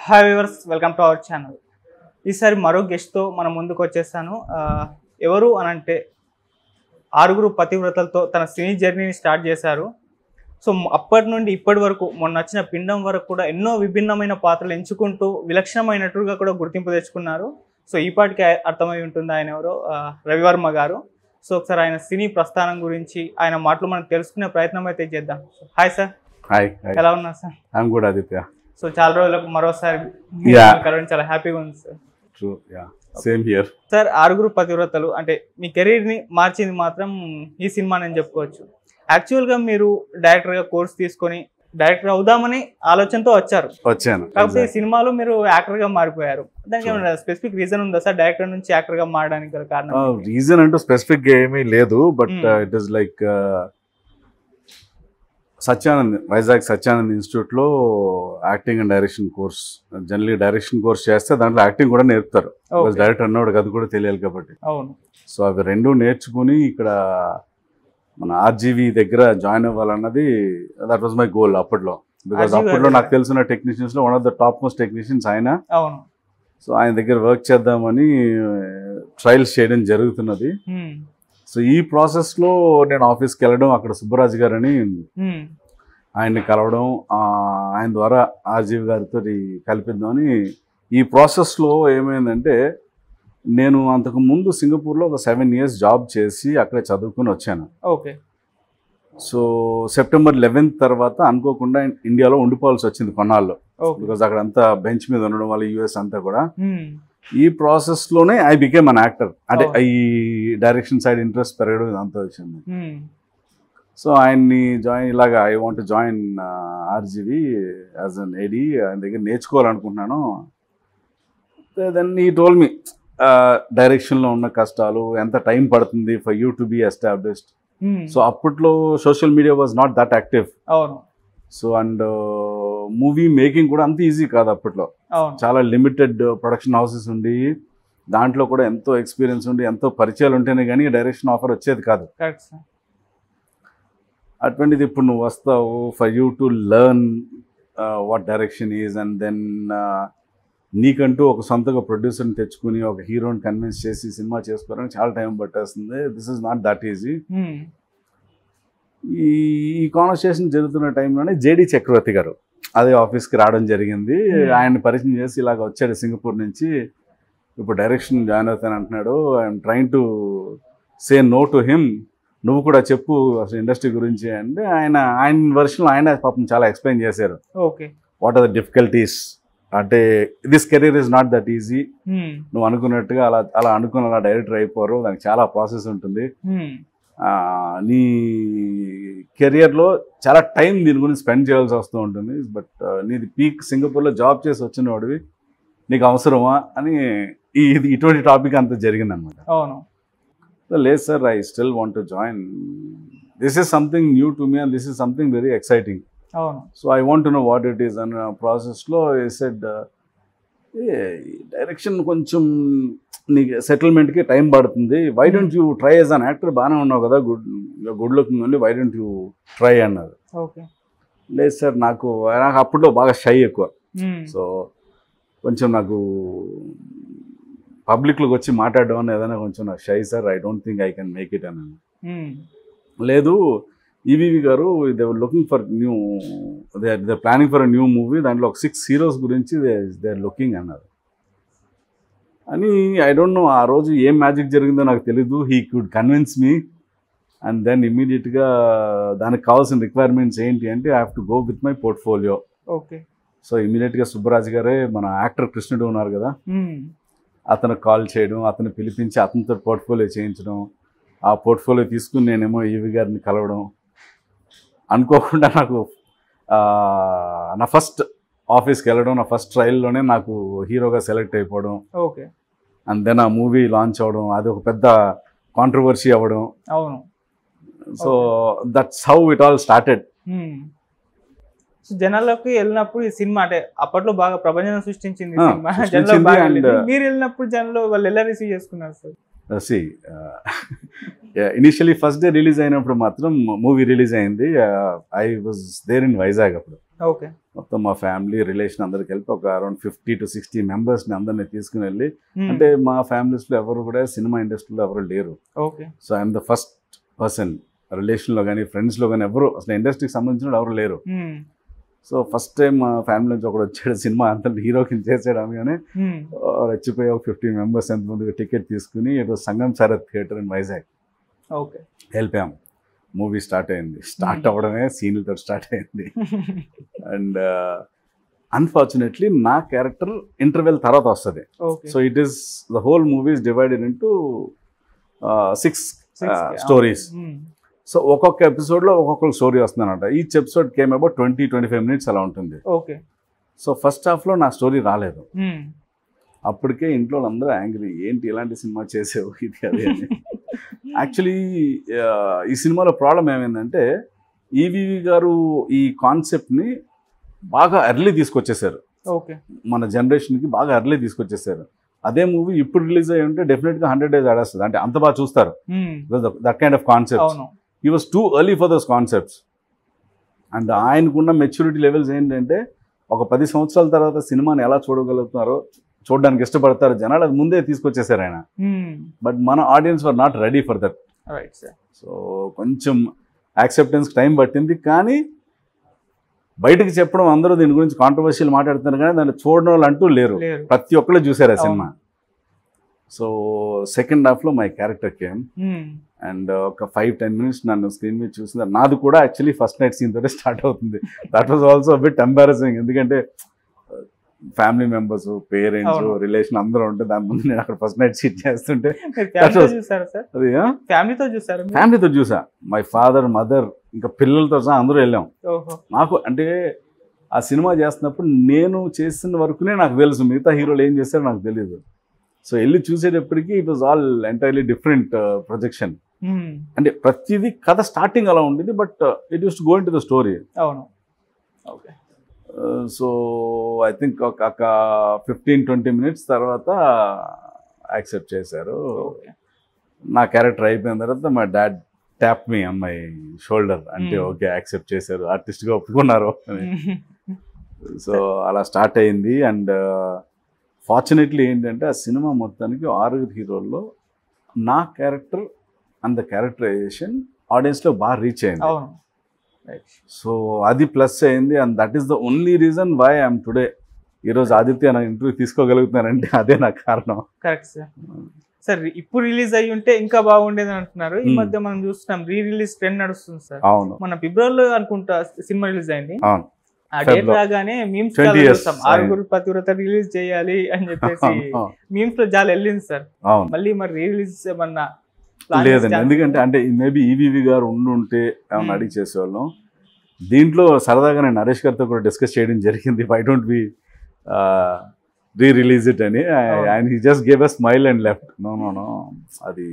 Hi viewers welcome to our channel ఈసారి మరో గెస్ట్తో మన ముందుకు వచ్చేసాను ఆ, ఎవరు అని అంటే ఆరుగురు పతివ్రతలతో తన సినీ జర్నీని స్టార్ట్ చేశారు సో మ- అప్పటి నుండి ఇప్పటి వరకు మొన్న వచ్చిన పిండం వరకు కూడా ఎన్నో విభిన్నమైన పాత్రలు ఎంచుకుంటూ విలక్షణమైనట్టుగా కూడా గుర్తింపు తెచ్చుకున్నారు సో ఈ పాటికి ఆ- అర్థమై ఉంటుంది ఆయన ఎవరో ఆ, రవివర్మ గారు సో ఒకసారి ఆయన సినీ ప్రస్థానం గురించి ఆయన మాటలు మనం తెలుసుకునే ప్రయత్నం అయితే చేద్దాం హాయ్ సార్ హాయ్ హాయ్ ఎలా ఉన్నారు sir I'm good Aditya so చాలా రోజులకు మరోసారి Yeah. కలవడం చాలా హ్యాపీగా ఉంది sir true yeah same here sir ఆరుగురు పతివ్రతలు అంటే మీ కెరీర్ని మార్చింది మాత్రం ఈ సినిమా నేను చెప్పుకోవచ్చు యాక్చువల్గా మీరు డైరెక్టర్గా కోర్స్ తీసుకొని డైరెక్టర్ అవుదామని ఆలోచనతో వచ్చారు వచ్చాను కాకపోతే ఈ సినిమాలో మీరు యాక్టర్గా మారిపోయారు దానికి ఏమైనా స్పెసిఫిక్ రీజన్ ఉందా సార్ డైరెక్టర్ నుంచి యాక్టర్గా మారడానికి గల కారణం రీజన్ అంటూ స్పెసిఫిక్ ఏమీ లేదు but Hmm. It is like Satyanand Vizag Satyanand institute లో acting and direction course generally direction course చేస్తే దాంట్లో యాక్టింగ్ కూడా నేర్పుతారు Okay. డైరెక్టర్ అన్నవాడికి అది కూడా తెలియాలి కాబట్టి అవును సో అవి రెండు నేర్చుకుని ఇక్కడ మన ఆర్జీవి దగ్గర జాయిన్ అవ్వాలన్నది దట్ వాజ్ మై గోల్ అప్పట్లో బికాస్ RGV అప్పట్లో నాకు దగ్గర. తెలిసిన టెక్నీషియన్స్ లో one of the top most technicians ఆయన అవును సో ఆయన దగ్గర వర్క్ చేద్దామని ట్రయల్స్ చేయడం జరుగుతున్నది Hmm. సో ఈ ప్రాసెస్లో నేను ఆఫీస్కి వెళ్ళడం అక్కడ సుబ్బరాజు గారని Hmm. ఆయన్ని కలవడం ఆ, ఆయన ద్వారా ఆర్జీవి గారితో కలిపిద్దామని ఈ ప్రాసెస్లో ఏమైందంటే నేను అంతకు ముందు సింగపూర్లో ఒక సెవెన్ ఇయర్స్ జాబ్ చేసి అక్కడే చదువుకుని వచ్చాను ఓకే సో సెప్టెంబర్ లెవెన్త్ తర్వాత అనుకోకుండా ఇండియాలో ఉండిపోవాల్సి వచ్చింది కొన్నాళ్ళు ఓకే బికాజ్ అక్కడ అంతా బెంచ్ మీద ఉండడం వల్ల యూఎస్ అంతా కూడా Hmm. ఈ ప్రాసెస్లోనే ఐ బికేమ్ అన్ యాక్టర్ అంటే Oh. ఈ డైరెక్షన్ సైడ్ ఇంట్రెస్ట్ పెరగడం ఇదంతా వచ్చింది Hmm. సో ఆయన్ని జాయిన్ ఇలాగా I want join RGV as an AD ఆయన దగ్గర నేర్చుకోవాలనుకుంటున్నాను దెన్ ఈ టోల్ మీ డైరెక్షన్లో ఉన్న కష్టాలు ఎంత టైం పడుతుంది for you to be established Hmm. So అప్పట్లో social media was not that active అవును సో అండ్ మూవీ మేకింగ్ కూడా అంత ఈజీ కాదు అప్పట్లో అవును చాలా లిమిటెడ్ ప్రొడక్షన్ హౌసెస్ ఉండి దాంట్లో కూడా ఎంతో ఎక్స్పీరియన్స్ ఉండి ఎంతో పరిచయాలు ఉంటేనే కానీ డైరెక్షన్ ఆఫర్ వచ్చేది కాదు కరెక్ట్ సార్ అటువంటిది ఇప్పుడు నువ్వు వస్తావు for you to learn what direction is and then నీకంటూ ఒక సొంతగా ప్రొడ్యూసర్ని తెచ్చుకుని ఒక హీరోని కన్విన్స్ చేసి సినిమా చేసుకోవడానికి చాలా టైం పట్టేస్తుంది this is not that easy Hmm. ఈ ఈ కాన్వర్సేషన్ జరుగుతున్న టైంలోనే జేడి చక్రవర్తి గారు అదే ఆఫీస్కి రావడం జరిగింది Hmm. ఆయన పరిచయం చేసి ఇలాగ వచ్చాడు సింగపూర్ నుంచి ఇప్పుడు డైరెక్షన్ జాయిన్ అవుతాను అంటున్నాడు I'm trying to say no to him నువ్వు కూడా చెప్పు అసలు ఇండస్ట్రీ గురించి అంటే ఆయన ఆయన వర్షన్లో ఆయన పాపం చాలా ఎక్స్ప్లెయిన్ చేశారు okay what are the difficulties అంటే this career is not that easy Hmm. నువ్వు అనుకున్నట్టుగా అలా అలా అనుకుని అలా డైరెక్టర్ అయిపోరు దానికి చాలా ప్రాసెస్ ఉంటుంది Hmm. ఆ, నీ కెరియర్లో చాలా టైం దీని గురించి స్పెండ్ చేయాల్సి వస్తూ ఉంటుంది బట్ నీది పీక్ సింగపూర్లో జాబ్ చేసి వచ్చిన వాడివి నీకు అవసరమా అని ఈ ఇది ఇటువంటి టాపిక్ అంత జరిగిందనమాట అవును లేదు sir I still want to join this is something new to me and this is something very exciting అవును so I want to know what it is అన్న ప్రాసెస్లో సెడ్ డైరెక్షన్ కొంచెం నీకు సెటిల్మెంట్కి టైం పడుతుంది why don't you try as an actor బాగానే ఉన్నావు కదా గుడ్ గుడ్ లుకింగ్ ఉంది వై డోంట్ యూ ట్రై అన్నారు ఓకే లేదు సార్ నాకు నాకు అప్పట్లో బాగా షై ఎక్కువ Hmm. సో కొంచెం నాకు పబ్లిక్లోకి వచ్చి మాట్లాడడం అని ఏదైనా కొంచెం నాకు shy sir I don't think I can make it అన్నాను Hmm. లేదు ఈవీవి గారు they looking for new they they planning for new movie దాంట్లో ఒక సిక్స్ హీరోస్ గురించి దే దే లుకింగ్ అన్నారు అని ఐ డోంట్ నో ఆ రోజు ఏం మ్యాజిక్ జరిగిందో నాకు తెలీదు he could convince me and then ఇమీడియట్గా దానికి కావాల్సిన రిక్వైర్మెంట్స్ ఏంటి అంటే I have to go with my portfolio okay so ఇమీడియట్గా సుబ్బరాజు గారే మన యాక్టర్ కృష్ణుడు ఉన్నారు కదా Hmm. అతను కాల్ చేయడం అతను పిలిపించి అతనితో పోర్ట్ఫోలియో చేయించడం ఆ పోర్ట్ఫోలియో తీసుకుని నేనేమో ఈవి గారిని కలవడం అనుకోకుండా నాకు ఆ, నా ఫస్ట్ ఆఫీస్కి వెళ్ళడం నా ఫస్ట్ ట్రయల్లోనే నాకు హీరోగా సెలెక్ట్ అయిపోవడం ఓకే అండ్ దెన్ ఆ మూవీ లాంచ్ అవ్వడం అది ఒక పెద్ద కాంట్రవర్సీ అవ్వడం అవును so that's how it all started Hmm. So జనాల్లోకి వెళ్ళినప్పుడు ఈ సినిమా అంటే అప్పట్లో బాగా ప్రభంజనం సృష్టించింది ఈ ఆ, సినిమా సృష్టించింది జనంలో బాగా and, వెళ్ళింది. మీరు వెళ్ళినప్పుడు జనంలో వాళ్ళు ఎలా రిసీవ్ చేసుకున్నారు sir see initially first day release అయినప్పుడు మాత్రం మూవీ రిలీజ్ అయింది I was there in Vizag అప్పుడు ఓకే మొత్తం మా ఫ్యామిలీ రిలేషన్ అందరికి కలిపి ఒక అరౌండ్ ఫిఫ్టీ టు సిక్స్టీ మెంబర్స్ని అందరినీ తీసుకుని వెళ్ళి మ్మ్. అంటే మా ఫ్యామిలీస్లో ఎవరు కూడా సినిమా ఇండస్ట్రీలో ఎవరు లేరు okay so I'm the first person రిలేషన్లో కానీ ఫ్రెండ్స్లో కానీ ఎవరు అసలు ఇండస్ట్రీకి సంబంధించిన ఎవరు లేరు మ్మ్. సో ఫస్ట్ టైం మా ఫ్యామిలీ నుంచి ఒకడు వచ్చాడు సినిమా అంత హీరోకి చేసాడు అనగానే మ్మ్. రెచ్చిపోయి ఒక ఫిఫ్టీ మెంబర్స్ ఎంతమందికి టికెట్ తీసుకుని ఇటు Sangam Sarath theatre in Vizag okay వెళ్ళిపోయాం మూవీ స్టార్ట్ అయింది స్టార్ట్ Hmm. అవ్వడమే సీన్లతో స్టార్ట్ అయింది అండ్ అన్ఫార్చునేట్లీ నా క్యారెక్టర్ ఇంటర్వెల్ తర్వాత వస్తుంది okay so it is the whole movies divided into six Six, stories hmm. So ఒక్కొక్క ఎపిసోడ్లో ఒక్కొక్క స్టోరీ వస్తుందన్నమాట each episode came about twenty twenty five minutes అలా ఉంటుంది ఓకే సో ఫస్ట్ హాఫ్లో నా స్టోరీ రాలేదు మ్మ్. అప్పటికే ఇంట్లో అందరూ యాంగ్రీ ఏంటి ఇలాంటి సినిమా చేసావు ఇది అది అని యాక్చువల్లీ ఈ సినిమాలో ప్రాబ్లం ఏమైందంటే ఈవీవి గారు ఈ కాన్సెప్ట్ని బాగా ఎర్లీ తీసుకొచ్చేసారు ఓకే మన జనరేషన్కి బాగా ఎర్లీ తీసుకొచ్చేసారు అదే మూవీ ఇప్పుడు రిలీజ్ అయ్యి ఉంటే డెఫినెట్గా హండ్రెడ్ డేస్ ఆడేస్తుంది అంటే అంత బాగా చూస్తారు hmm. That kind of concept అవును ఈ was too early for those concepts and ఆయనకున్న మెచ్యూరిటీ లెవెల్స్ ఏంటంటే ఒక పది సంవత్సరాల తర్వాత సినిమాని ఎలా చూడగలుగుతున్నారో చూడడానికి ఇష్టపడతారు జనాలు అది ముందే తీసుకొచ్చేసారు ఆయన మ్మ్. బట్ మన audience were not ready for that right sir so కొంచెం యాక్సెప్టెన్స్ టైం పట్టింది కానీ బయటకు చెప్పడం అందరూ దీని గురించి కాంట్రవర్షియల్ మాట్లాడుతున్నారు కానీ దాన్ని చూడడం వాళ్ళు అంటూ లేరు లేరు ప్రతి ఒక్కళ్ళు చూసారు ఆ అవును. సినిమా సో సెకండ్ హాఫ్లో my character came hmm. And ఒక ఫైవ్ టెన్ మినిట్స్ నన్ను స్క్రీన్ మీద చూసింది నాది కూడా యాక్చువల్లీ ఫస్ట్ నైట్ సీన్ తోటే స్టార్ట్ అవుతుంది that was also bit embarrassing ఎందుకంటే ఫ్యామిలీ మెంబర్స్ పేరెంట్స్ అవును. రిలేషన్ అందరూ ఉంటే దాని ముందు నేను అక్కడ ఫస్ట్ నైట్ సీట్ చేస్తుంటే మీరు ఫ్యామిలీతో was- చూసారా సార్ అది ఫ్యామిలీతో చూసారా మీరు? ఫ్యామిలీతో చూసా మై ఫాదర్ మదర్ ఇంకా పిల్లలతో సహా అందరూ వెళ్ళాం ఓహో నాకు అంటే ఆ సినిమా చేస్తున్నప్పుడు నేను చేసిన వరకునే నాకు తెలుసు మిగతా హీరోలు ఏం చేస్తారో నాకు తెలియదు సో వెళ్ళి చూసేటప్పటికి it was all entirely different projection hmm. అంటే ప్రతిదీ కథ స్టార్టింగ్ అలా ఉండేది but it use to go into the story అవును ఓకే సో ఐ థింక్ ఒక ఫిఫ్టీన్ ట్వంటీ మినిట్స్ తర్వాత యాక్సెప్ట్ చేశారు ఓకే నా క్యారెక్టర్ అయిపోయిన తర్వాత మా డాడ్ ట్యాప్ మీ అమ్మాయి షోల్డర్ అంటే Hmm. ఓకే యాక్సెప్ట్ చేశారు ఆర్టిస్ట్గా ఒప్పుకున్నారు అని సో అలా స్టార్ట్ అయింది అండ్ ఫార్చునేట్లీ ఏంటంటే ఆ సినిమా మొత్తానికి ఆరుగురు హీరోల్లో నా క్యారెక్టర్ అండ్ ద క్యారెక్టరైజేషన్ ఆడియన్స్లో బాగా రీచ్ అయింది అవును రైట్ సో అది ప్లస్ అయింది and that is the only reason why I'm today ఈరోజు ఆదిత్య నా ఇంటర్వ్యూ తీసుకోగలుగుతున్నారంటే అదే నా కారణం కరెక్ట్ సార్ సార్ ఇప్పుడు రిలీజ్ అయ్యి ఉంటే ఇంకా బాగుండేది అంటున్నారు ఈ Hmm. మధ్య మనం చూస్తున్నాం రీ రిలీజ్ ట్రెండ్ నడుస్తుంది సార్ అవును మన ఫిబ్రవరిలో అనుకుంటా సినిమా రిలీజ్ అయింది అవును ఆ డేట్ February. రాగానే మీమ్స్ 20 చాలా years చూస్తాం అయింది. ఆరుగురు పతివ్రత రిలీజ్ చేయాలి అని చెప్పేసి మీమ్స్ లో చాలా వెళ్ళింది సార్ అవును మళ్ళీ మరి రీ రిలీజ్ ఏమన్నా లేదండి ఎందుకంటే అంటే మేబీ ఈవీవి గారు ఉండి ఉంటే ఏమన్నా Hmm. అడిగి చేసేవాళ్ళం దీంట్లో సరదాగా నేను నరేష్ గారితో కూడా డిస్కస్ చేయడం జరిగింది why don't be re release it అని అవును. And he just gave a smile and left no no no అది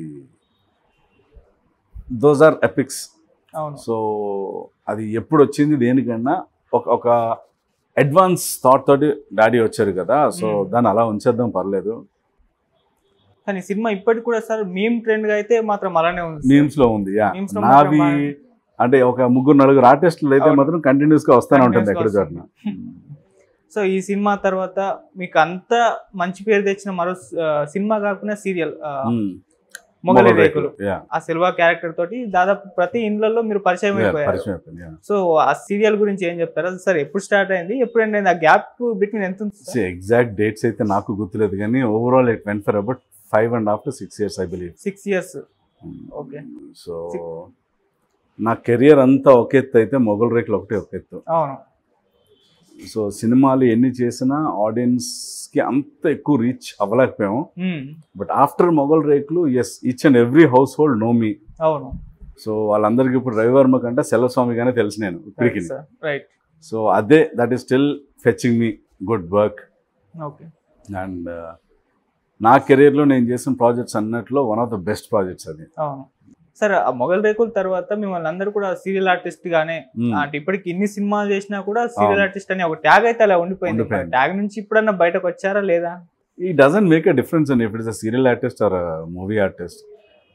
దోస్ ఆర్ ఎపిక్స్ అవును సో అది ఎప్పుడు వచ్చింది దేనికన్నా ఒక ఒక అడ్వాన్స్ థాట్ తోటి డాడీ వచ్చారు కదా సో Hmm. దాన్ని అలా ఉంచేద్దాం పర్లేదు కానీ సినిమా ఇప్పటికి కూడా సార్ మీమ్ ట్రెండ్ గా అయితే మాత్రం అలానే ఉంది సార్. మీమ్స్ లో ఉంది యా Memes లో నావి మాత్రం మా- అంటే ఒక ముగ్గురు నలుగురు ఆర్టిస్టులు అయితే అవును. మాత్రం కంటిన్యూస్ గా వస్తానే ఉంటుంది ఎక్కడ Continuous గా చోటన సో ఈ సినిమా తర్వాత మీకు అంత మంచి పేరు తెచ్చిన మరో ఆ, సినిమా కాకుండా సీరియల్ మొగలి రేకులు యా ఆ సిల్వా క్యారెక్టర్ తోటి దాదాపు ప్రతి ఇండ్లలో మీరు పరిచయం అయిపోయారు పరిచయం అయిపోయింది yeah. సో ఆ సీరియల్ గురించి ఏం చెప్తారా సార్ ఎప్పుడు స్టార్ట్ అయింది ఎప్పుడు ఎండ్ అయింది ఆ గ్యాప్ బిట్వీన్ ఎంత ఉంది See, ఎగ్జాక్ట్ డేట్స్ అయితే నాకు గుర్తులేదు కానీ overall it went for about five and half to six years I believe six years Okay. So నా కెరియర్ అంతా ఒక ఎత్తు అయితే మొగల్ రేకులు ఒకటే ఒక ఎత్తు అవును సో సినిమాలు ఎన్ని చేసినా ఆడియన్స్కి అంత ఎక్కువ రీచ్ అవ్వలేకపోయాము hmm. But after Mogali Rekulu as each and every household know me అవును సో వాళ్ళందరికీ ఇప్పుడు రవివర్మ కంటే సెల్వస్వామిగానే తెలుసు నేను ఇప్పటికి రైట్ సార్ రైట్ సో అదే that is still fetching me good work okay and నా కెరీర్లో నేను చేసిన ప్రాజెక్ట్స్ అన్నట్లో one of the best projects అది అవును సార్ ఆ మొగల్ రేకుల తర్వాత మిమ్మల్ని అందరూ కూడా సీరియల్ ఆర్టిస్ట్ గానే Mm. అంటే ఇప్పటికి ఇన్ని సినిమాలు చేసినా కూడా సీరియల్ అవును. ఆర్టిస్ట్ అని ఒక ట్యాగ్ అయితే అలా ఉండిపోయింది ఉండిపోయింది. ట్యాగ్ నుంచి ఇప్పుడన్నా బయటకు వచ్చారా లేదా ఈ doesn't make a difference and if it's a serial artist or movie artist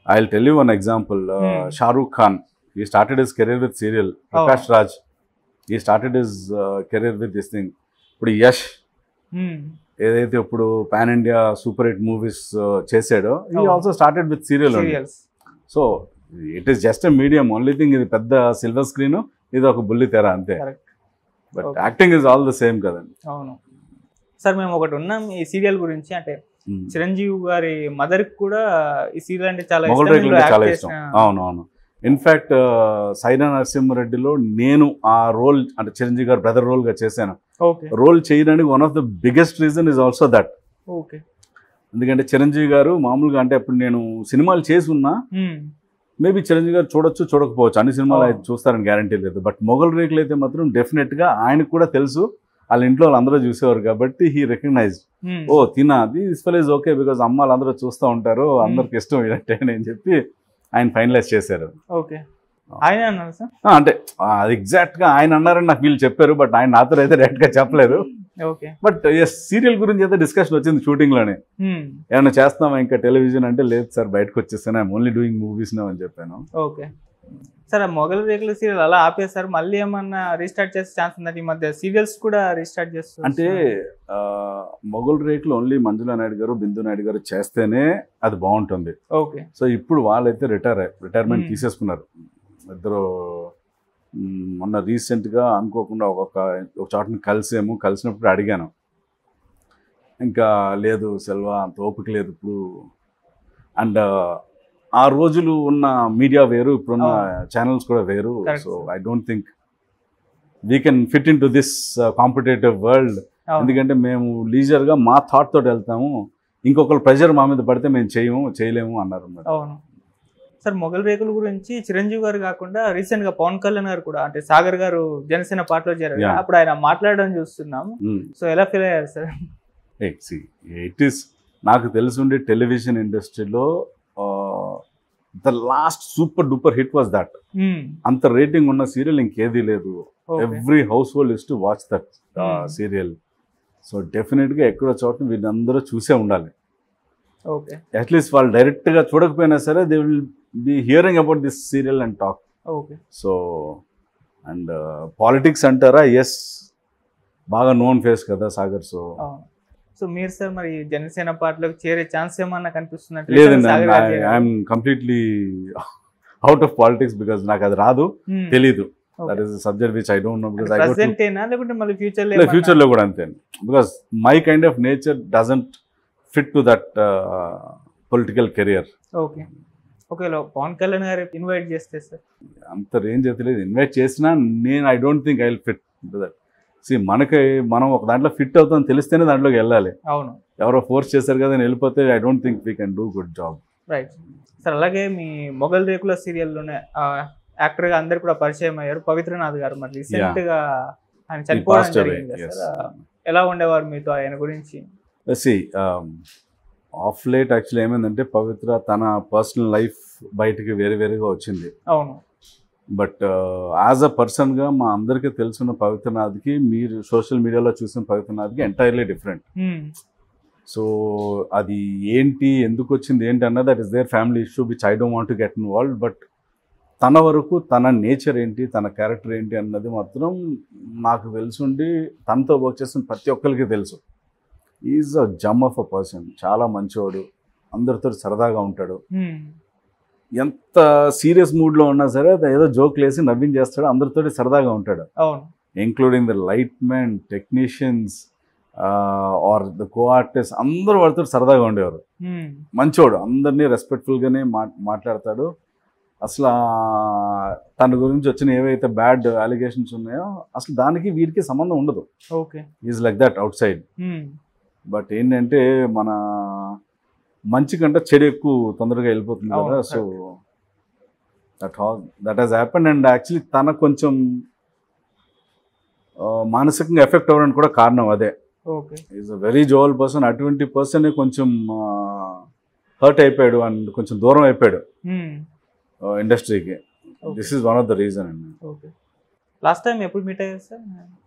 I tell you one example Hmm. Shahrukh Khan he started his career with serial Prakash Raj he started his career with this thing ఇప్పుడు యష్ ఏదైతే ఇప్పుడు pan India super hit movies చేసాడో he అవును. Also started with serial serials so it is just a medium only thing ఇది పెద్ద silver screen ఇది ఒక బుల్లి తెర అంతే correct but Okay. Acting is all the same కదండి అవును సార్ మేము ఒకటి ఉన్నాం ఈ సీరియల్ గురించి అంటే Hmm. చిరంజీవి గారి మదర్ కూడా ఈ సీరియల్ అంటే చాలా మొగల్ ఇష్టం. రేకులు ఇందులో అంటే చాలా act ఇష్టం చేసిన- అవును అవును ఇన్ఫాక్ట్ సైనా నరసింహారెడ్డిలో నేను ఆ రోల్ అంటే చిరంజీవి గారు బ్రదర్ రోల్ గా చేశాను ఓకే రోల్ చేయడానికి one of the biggest reason is also that okay ఎందుకంటే చిరంజీవి గారు మామూలుగా అంటే అప్పుడు నేను సినిమాలు చేసి ఉన్నా Hmm. మేబీ చిరంజీవి గారు చూడొచ్చు చూడకపోవచ్చు అన్ని సినిమాలు అవును. అయితే చూస్తారని గ్యారంటీ లేదు బట్ మొగల్ రేకులు అయితే మాత్రం డెఫినెట్ గా ఆయనకు కూడా తెలుసు వాళ్ళ ఇంట్లో వాళ్ళందరూ చూసేవారు కాబట్టి హీ రికగ్నైజ్ Hmm. ఓ తినా this feel is okay because అమ్మ వాళ్ళందరూ చూస్తూ ఉంటారు అందరికి ఇష్టం ఏంటంటే అని చెప్పి ఆయన ఫైనలైజ్ చేశారు ఓకే ఆయన అన్నారు సార్ ఆ, అంటే ఆ, అది ఎగ్జాక్ట్ గా ఆయన అన్నారని నాకు వీళ్ళు చెప్పారు బట్ ఆయన నాతో అయితే డైరెక్ట్ గా చెప్పలేదు ఓకే బట్ ఎస్ సీరియల్ గురించి అయితే డిస్కషన్ వచ్చింది షూటింగ్ లోనే Hmm. ఏమైనా చేస్తున్నామా ఇంకా టెలివిజన్ అంటే లేదు సార్ బయటకు వచ్చేస్తాను I'm only doing movies no అని చెప్పాను ఓకే సార్ ఆ మొగల్ రేకుల సీరియల్ అలా ఆపేశారు మళ్ళీ ఏమన్నా రీస్టార్ట్ చేసే ఛాన్స్ ఉందంటే ఈ మధ్య సీరియల్స్ కూడా రీస్టార్ట్ చేస్తారు అంటే ఆ, మొగల్ రేకులు ఓన్లీ మంజులా నాయుడు గారు బిందు నాయుడు గారు చేస్తేనే అది బాగుంటుంది ఓకే సో ఇప్పుడు వాళ్ళైతే రిటైర్ రిటైర్మెంట్ Hmm. తీసేసుకున్నారు ఇద్దరు మ్, మొన్న రీసెంట్గా అనుకోకుండా ఒక్కొక్క ఒక చోటని కలిసాము కలిసినప్పుడు అడిగాను ఇంకా లేదు సెల్వా అంత ఓపిక లేదు ఇప్పుడు అండ్ ఆ రోజులు ఉన్న మీడియా వేరు ఇప్పుడున్న ఛానల్స్ కూడా వేరు Correct, so sir. I don't think we can fit into this competitive world అవును. ఎందుకంటే మేము లీజర్గా మా థాట్ తోటి వెళ్తాము ఇంకొకరు ప్రెషర్ మా మీద పడితే మేము చేయము చేయలేము అన్నారు అన్నమాట. అవును సార్ మొగల్ రేకుల గురించి చిరంజీవి గారు కాకుండా రీసెంట్ గా పవన్ కళ్యాణ్ గారు కూడా అంటే సాగర్ గారు జనసేన పార్టీలో చేరారు Yeah. అప్పుడు ఆయన మాట్లాడడం చూస్తున్నాం మ్మ్. సో ఎలా ఫీల్ అయ్యారు సార్ ఇట్ ఈస్ నాకు తెలిసిండే టెలివిజన్ ఇండస్ట్రీలో the last super duper hit was that Hmm. అంత రేటింగ్ ఉన్న సీరియల్ ఇంకేదీ లేదు Okay. Every household is to watch that Hmm. Serial so డెఫినెట్గా ఎక్కడో చోట వీళ్ళందరూ చూసే ఉండాలి ఓకే అట్లీస్ట్ వాళ్ళు డైరెక్ట్గా చూడకపోయినా సరే they will be hearing about this serial and talk okay so and politics అంటారా ఎస్ బాగా నోన్ ఫేస్ కదా సాగర్ సో అవును సో మీరు సార్ మరి జనసేన పార్టీలోకి చేరే ఛాన్స్ ఏమన్నా కనిపిస్తున్నట్టు లేదండి I'm completely out of politics because నాకు అది రాదు తెలీదు that is subject which I don't know because I go present ఏనా లేకుంటే మళ్ళీ ఫ్యూచర్ లో ఫ్యూచర్ లో కూడా అంతే because my kind of nature doesn't fit to that political career okay okay Pawan Kalyan గారు ఇన్వైట్ చేస్తే సార్ అంత రేంజ్ అయితే లేదు ఇన్వైట్ చేసినా నేను I don't think I will fit to that see మనకి మనం ఒక దాంట్లో ఫిట్ అవుతాం తెలిస్తేనే దాంట్లోకి వెళ్ళాలి అవును ఎవరో ఫోర్స్ చేశారు కదా అని వెళ్ళిపోతే I don't think we can do good job right sir అలాగే మీ మొగల్ రేకుల సీరియల్లోనే యాక్టర్ గా అందరు కూడా పరిచయం అయ్యారు పవిత్రనాథ్ గారు మరి రీసెంట్ గా ఆయన చనిపోవడం జరిగింది కదా సార్ ఎలా ఉండేవారు మీతో ఆయన గురించి సి ఆఫ్ లేట్ యాక్చువల్లీ ఏమైందంటే పవిత్ర తన పర్సనల్ లైఫ్ బయటికి వేరే వేరేగా వచ్చింది అవును బట్ యాజ్ అ పర్సన్గా మా అందరికీ తెలుసున్న పవిత్రనాథ్కి మీరు సోషల్ మీడియాలో చూసిన పవిత్రనాథ్కి ఎంటైర్లీ డిఫరెంట్ Hmm. సో అది ఏంటి ఎందుకు వచ్చింది ఏంటి అన్నది that is their family issue which I don't want get involve but తన వరకు తన నేచర్ ఏంటి తన క్యారెక్టర్ ఏంటి అన్నది మాత్రం నాకు తెలుసుండి తనతో వర్క్ చేస్తున్న ప్రతి ఒక్కరికి తెలుసు ఈజ్ అ జమ్ ఆఫ్ అ పర్సన్ చాలా మంచివాడు అందరితో సరదాగా ఉంటాడు Hmm. ఎంత సీరియస్ మూడ్లో ఉన్నా సరే అది ఏదో జోక్ లేసి నవ్వించేస్తాడు అందరితో సరదాగా ఉంటాడు అవును including the light man technicians or the co artist అందరూ వాడితో సరదాగా ఉండేవారు Hmm. మంచోడు అందరినీ రెస్పెక్ట్ఫుల్గానే మా మాట్లాడతాడు అసలు ఆ తన గురించి వచ్చిన ఏవైతే బ్యాడ్ అలిగేషన్స్ ఉన్నాయో అసలు దానికి వీరికి సంబంధం ఉండదు okay is like that outside Hmm. But ఏంటంటే మన మంచి కంటే చెడు ఎక్కువ తొందరగా వెళ్ళిపోతుంది అవును, కదా so that has that has happen and actually తన కొంచెం ఆ, మానసికంగా ఎఫెక్ట్ అవ్వడానికి కూడా కారణం అదే okay is a very jovial person అటువంటి పర్సన్ కొంచెం హర్ట్ అయిపోయాడు అండ్ కొంచెం దూరం అయిపోయాడు Hmm. ఇండస్ట్రీకి Okay. This is one of the reason అండి ఓకే లాస్ట్ టైం ఎప్పుడు మీట్ అయ్యారు సార్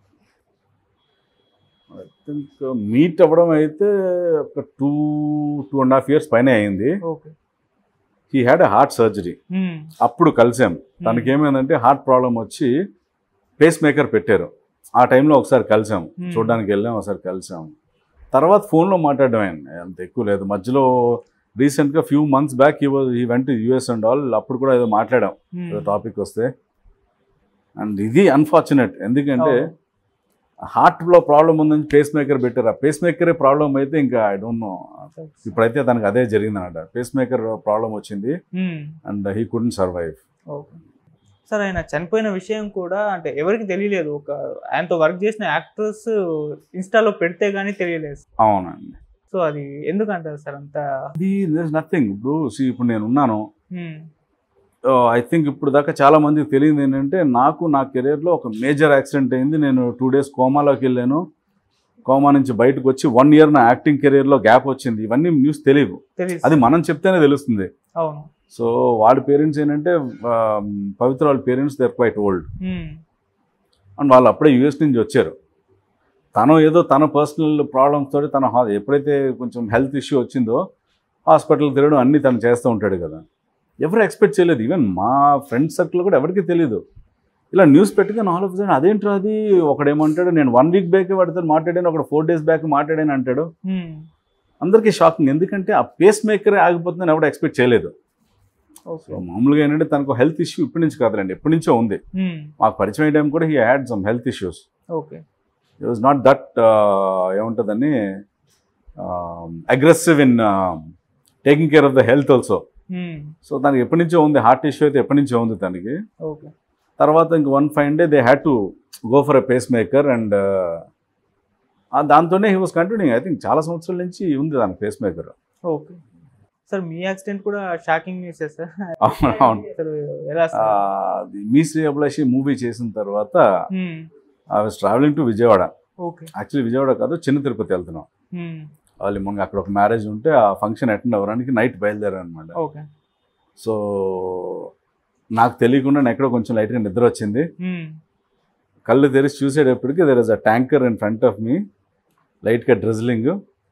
ఐ థింక్ మీట్ అవ్వడం అయితే ఒక two two and half years పైన అయింది okay he had a heart surgery um, అప్పుడు కలిసాం తనకి ఏమైందంటే హార్ట్ ప్రాబ్లం వచ్చి పేస్ మేకర్ పెట్టారు ఆ టైంలో ఒకసారి కలిసాం Hmm. చూడడానికి వెళ్ళాం ఒకసారి కలిసాం తర్వాత ఫోన్లో మాట్లాడడం అంత ఎక్కువ లేదు మధ్యలో రీసెంట్గా ఫ్యూ మంత్స్ బ్యాక్ ఈ ఈ వెంట యూఎస్ అండ్ ఆల్ అప్పుడు కూడా ఏదో మాట్లాడాం ఉమ్, ఏదో టాపిక్ వస్తే అండ్ ఇది అన్ఫార్చునేట్ ఎందుకంటే అవును. హార్ట్లో ప్రాబ్లం ఉందని పేస్ మేకర్ పెట్టారు ఆ పేస్ మేకరే ప్రాబ్లం అయితే ఇంకా ఐ డోంట్ నో ఇప్పుడైతే తనకు అదే జరిగింది అనమాట పేస్ మేకర్ ప్రాబ్లం వచ్చింది um, and he couldn't survive okay sir ఆయన చనిపోయిన విషయం కూడా అంటే ఎవరికి తెలియలేదు ఒక ఆయనతో వర్క్ చేసిన యాక్టర్స్ ఇన్స్టాలో పెడితే గానీ తెలియలేదు అవునండి సో అది ఎందుకంటారు సార్ అంత అది నథింగ్ ఇప్పుడు see, ఇప్పుడు నేను ఉన్నాను ఉమ్, ఐ థింక్ ఇప్పుడు దాకా చాలా మందికి తెలియదు ఏంటంటే నాకు నా కెరీర్లో ఒక మేజర్ యాక్సిడెంట్ అయింది నేను టూ డేస్ కోమాలోకి వెళ్ళాను కోమా నుంచి బయటకు వచ్చి వన్ ఇయర్ నా యాక్టింగ్ కెరీర్లో గ్యాప్ వచ్చింది ఇవన్నీ న్యూస్ తెలియదు తెలియదు అది మనం చెప్తేనే తెలుస్తుంది అవును సో వాడి పేరెంట్స్ ఏంటంటే ఆ, పవిత్ర వాళ్ళ parents they're quite old um, and వాళ్ళు అప్పుడే యూఎస్ నుంచి వచ్చారు తను ఏదో తన పర్సనల్ ప్రాబ్లమ్స్ తోటి తన హా- ఎప్పుడైతే కొంచెం హెల్త్ ఇష్యూ వచ్చిందో హాస్పిటల్ తిరగడం అన్నీ తను చేస్తూ ఉంటాడు కదా ఎవరు ఎక్స్పెక్ట్ చేయలేదు ఈవెన్ మా ఫ్రెండ్ సర్కిల్ కూడా ఎవరికి తెలియదు ఇలా న్యూస్ పెట్టుకుని ఆల్ ఆఫ్ అదేంటో అది ఒకడేమంటాడు నేను వన్ వీక్ బ్యాక్ వాడితో మాట్లాడాను ఒకడు ఫోర్ డేస్ బ్యాక్ మాట్లాడాను అంటాడు ఉమ్, అందరికీ షాకింగ్ ఎందుకంటే ఆ పేస్ మేకరే ఆగిపోతుందని ఎవడు ఎక్స్పెక్ట్ చేయలేదు ఓకే సో మామూలుగా ఏంటంటే తనకు హెల్త్ ఇష్యూ ఇప్పటి నుంచి కాదులేండి ఎప్పటి నుంచో ఉంది ఉమ్, మాకు పరిచయం అయ్యే టైం కూడా he had some health issues okay it was not that ఏముంటుందని aggressive in taking care of the health also um, so తనకి ఎప్పటి నుంచో ఉంది హార్ట్ ఇష్యూ అయితే ఎప్పటి నుంచో ఉంది తనకి ఓకే తర్వాత ఇంక one fine day they had to go for a pacemaker and దాంతోనే he was continuing I think చాలా సంవత్సరాల నుంచి ఉంది దాని పేస్ మేకర్ ఓకే సార్ మీ యాక్సిడెంట్ కూడా షాకింగ్ న్యూస్ సార్ అవును అవును సార్ ఎలా ఆ, సార్ అది మీ శ్రీ అభిలాషి మూవీ చేసిన తర్వాత um, I was travelling to Vijayawada okay actually Vijayawada కాదు చిన్న తిరుపతి వెళ్తున్నాం ఉమ్, వాళ్ళు మొన్న అక్కడ ఒక మ్యారేజ్ ఉంటే ఆ ఫంక్షన్ అటెండ్ అవ్వడానికి నైట్ బయలుదేరారు అనమాట ఓకే సో నాకు తెలియకుండా నేను ఎక్కడో కొంచెం లైట్గా నిద్ర వచ్చింది ఉమ్, కళ్ళు తెరిచి చూసేటప్పటికి there is a tanker in front of me లైట్గా డ్రిజ్లింగ్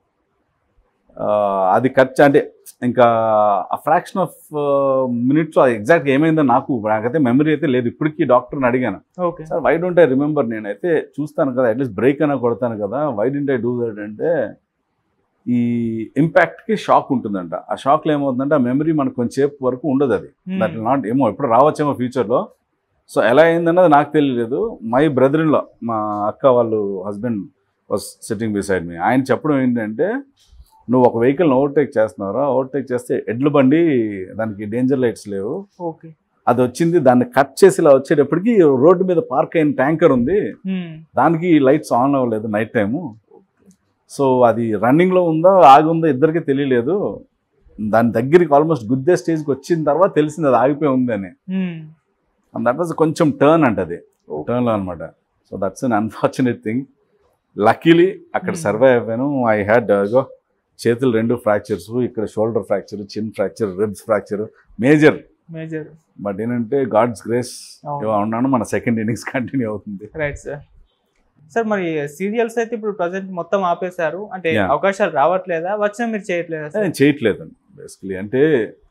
అది ఖర్చు అంటే ఇంకా ఆ ఫ్రాక్షన్ ఆఫ్ మినిట్స్లో ఎగ్జాక్ట్ ఏమైందో నాకు నాకైతే మెమరీ అయితే లేదు ఇప్పటికీ డాక్టర్ని అడిగాను okay sir why don't I remember నేనైతే చూస్తాను కదా అట్లీస్ట్ బ్రేక్ అయినా కొడతాను కదా why don't I do that అంటే ఈ ఇంపాక్ట్కి షాక్ ఉంటుందంట ఆ షాక్లో ఏమవుతుందంటే ఆ మెమరీ మనకు కొంచెంసేపు వరకు ఉండదు అది దట్ విల్ నాట్ ఏమో ఎప్పుడు రావచ్చేమో ఫ్యూచర్లో సో ఎలా అయిందన్నది నాకు తెలియలేదు మై బ్రదర్ ఇన్లో మా అక్క వాళ్ళు husband was sitting beside me ఆయన చెప్పడం ఏంటంటే నువ్వు ఒక వెహికల్ని ఓవర్టేక్ చేస్తున్నారా ఓవర్టేక్ చేస్తే ఎడ్ల బండి దానికి డేంజర్ లైట్స్ లేవు ఓకే అది వచ్చింది దాన్ని కట్ చేసి ఇలా వచ్చేటప్పటికి రోడ్డు మీద పార్క్ అయిన ట్యాంకర్ ఉంది ఉమ్, దానికి లైట్స్ ఆన్ అవ్వలేదు నైట్ టైము సో అది రన్నింగ్లో ఉందా ఆగి ఉందో ఇద్దరికి తెలియలేదు దాని దగ్గరికి ఆల్మోస్ట్ గుద్దే స్టేజ్కి వచ్చిన తర్వాత తెలిసింది అది ఆగిపోయి ఉంది అని ఉమ్, అండ్ దట్ వాజ్ కొంచెం టర్న్ అంటది Okay. టర్న్లో అనమాట so that's an unfortunate thing luckily అక్కడ Hmm. సర్వైవ్ అయ్యాను ఐ హ్యాడ్ గో చేతులు రెండు ఫ్రాక్చర్స్ ఇక్కడ shoulder fracture chin fracture ribs fracture major major but ఏంటంటే గాడ్స్ గ్రేస్ అవును. ఉన్నాను మన సెకండ్ ఇన్నింగ్స్ కంటిన్యూ అవుతుంది రైట్ సార్ సార్ మరి సీరియల్స్ అయితే ఇప్పుడు ప్రజెంట్ మొత్తం ఆపేశారు అంటే Yeah. అవకాశాలు రావట్లేదా వచ్చినా మీరు చేయట్లేదా సార్ నేను చేయట్లేదండి బేసికలీ అంటే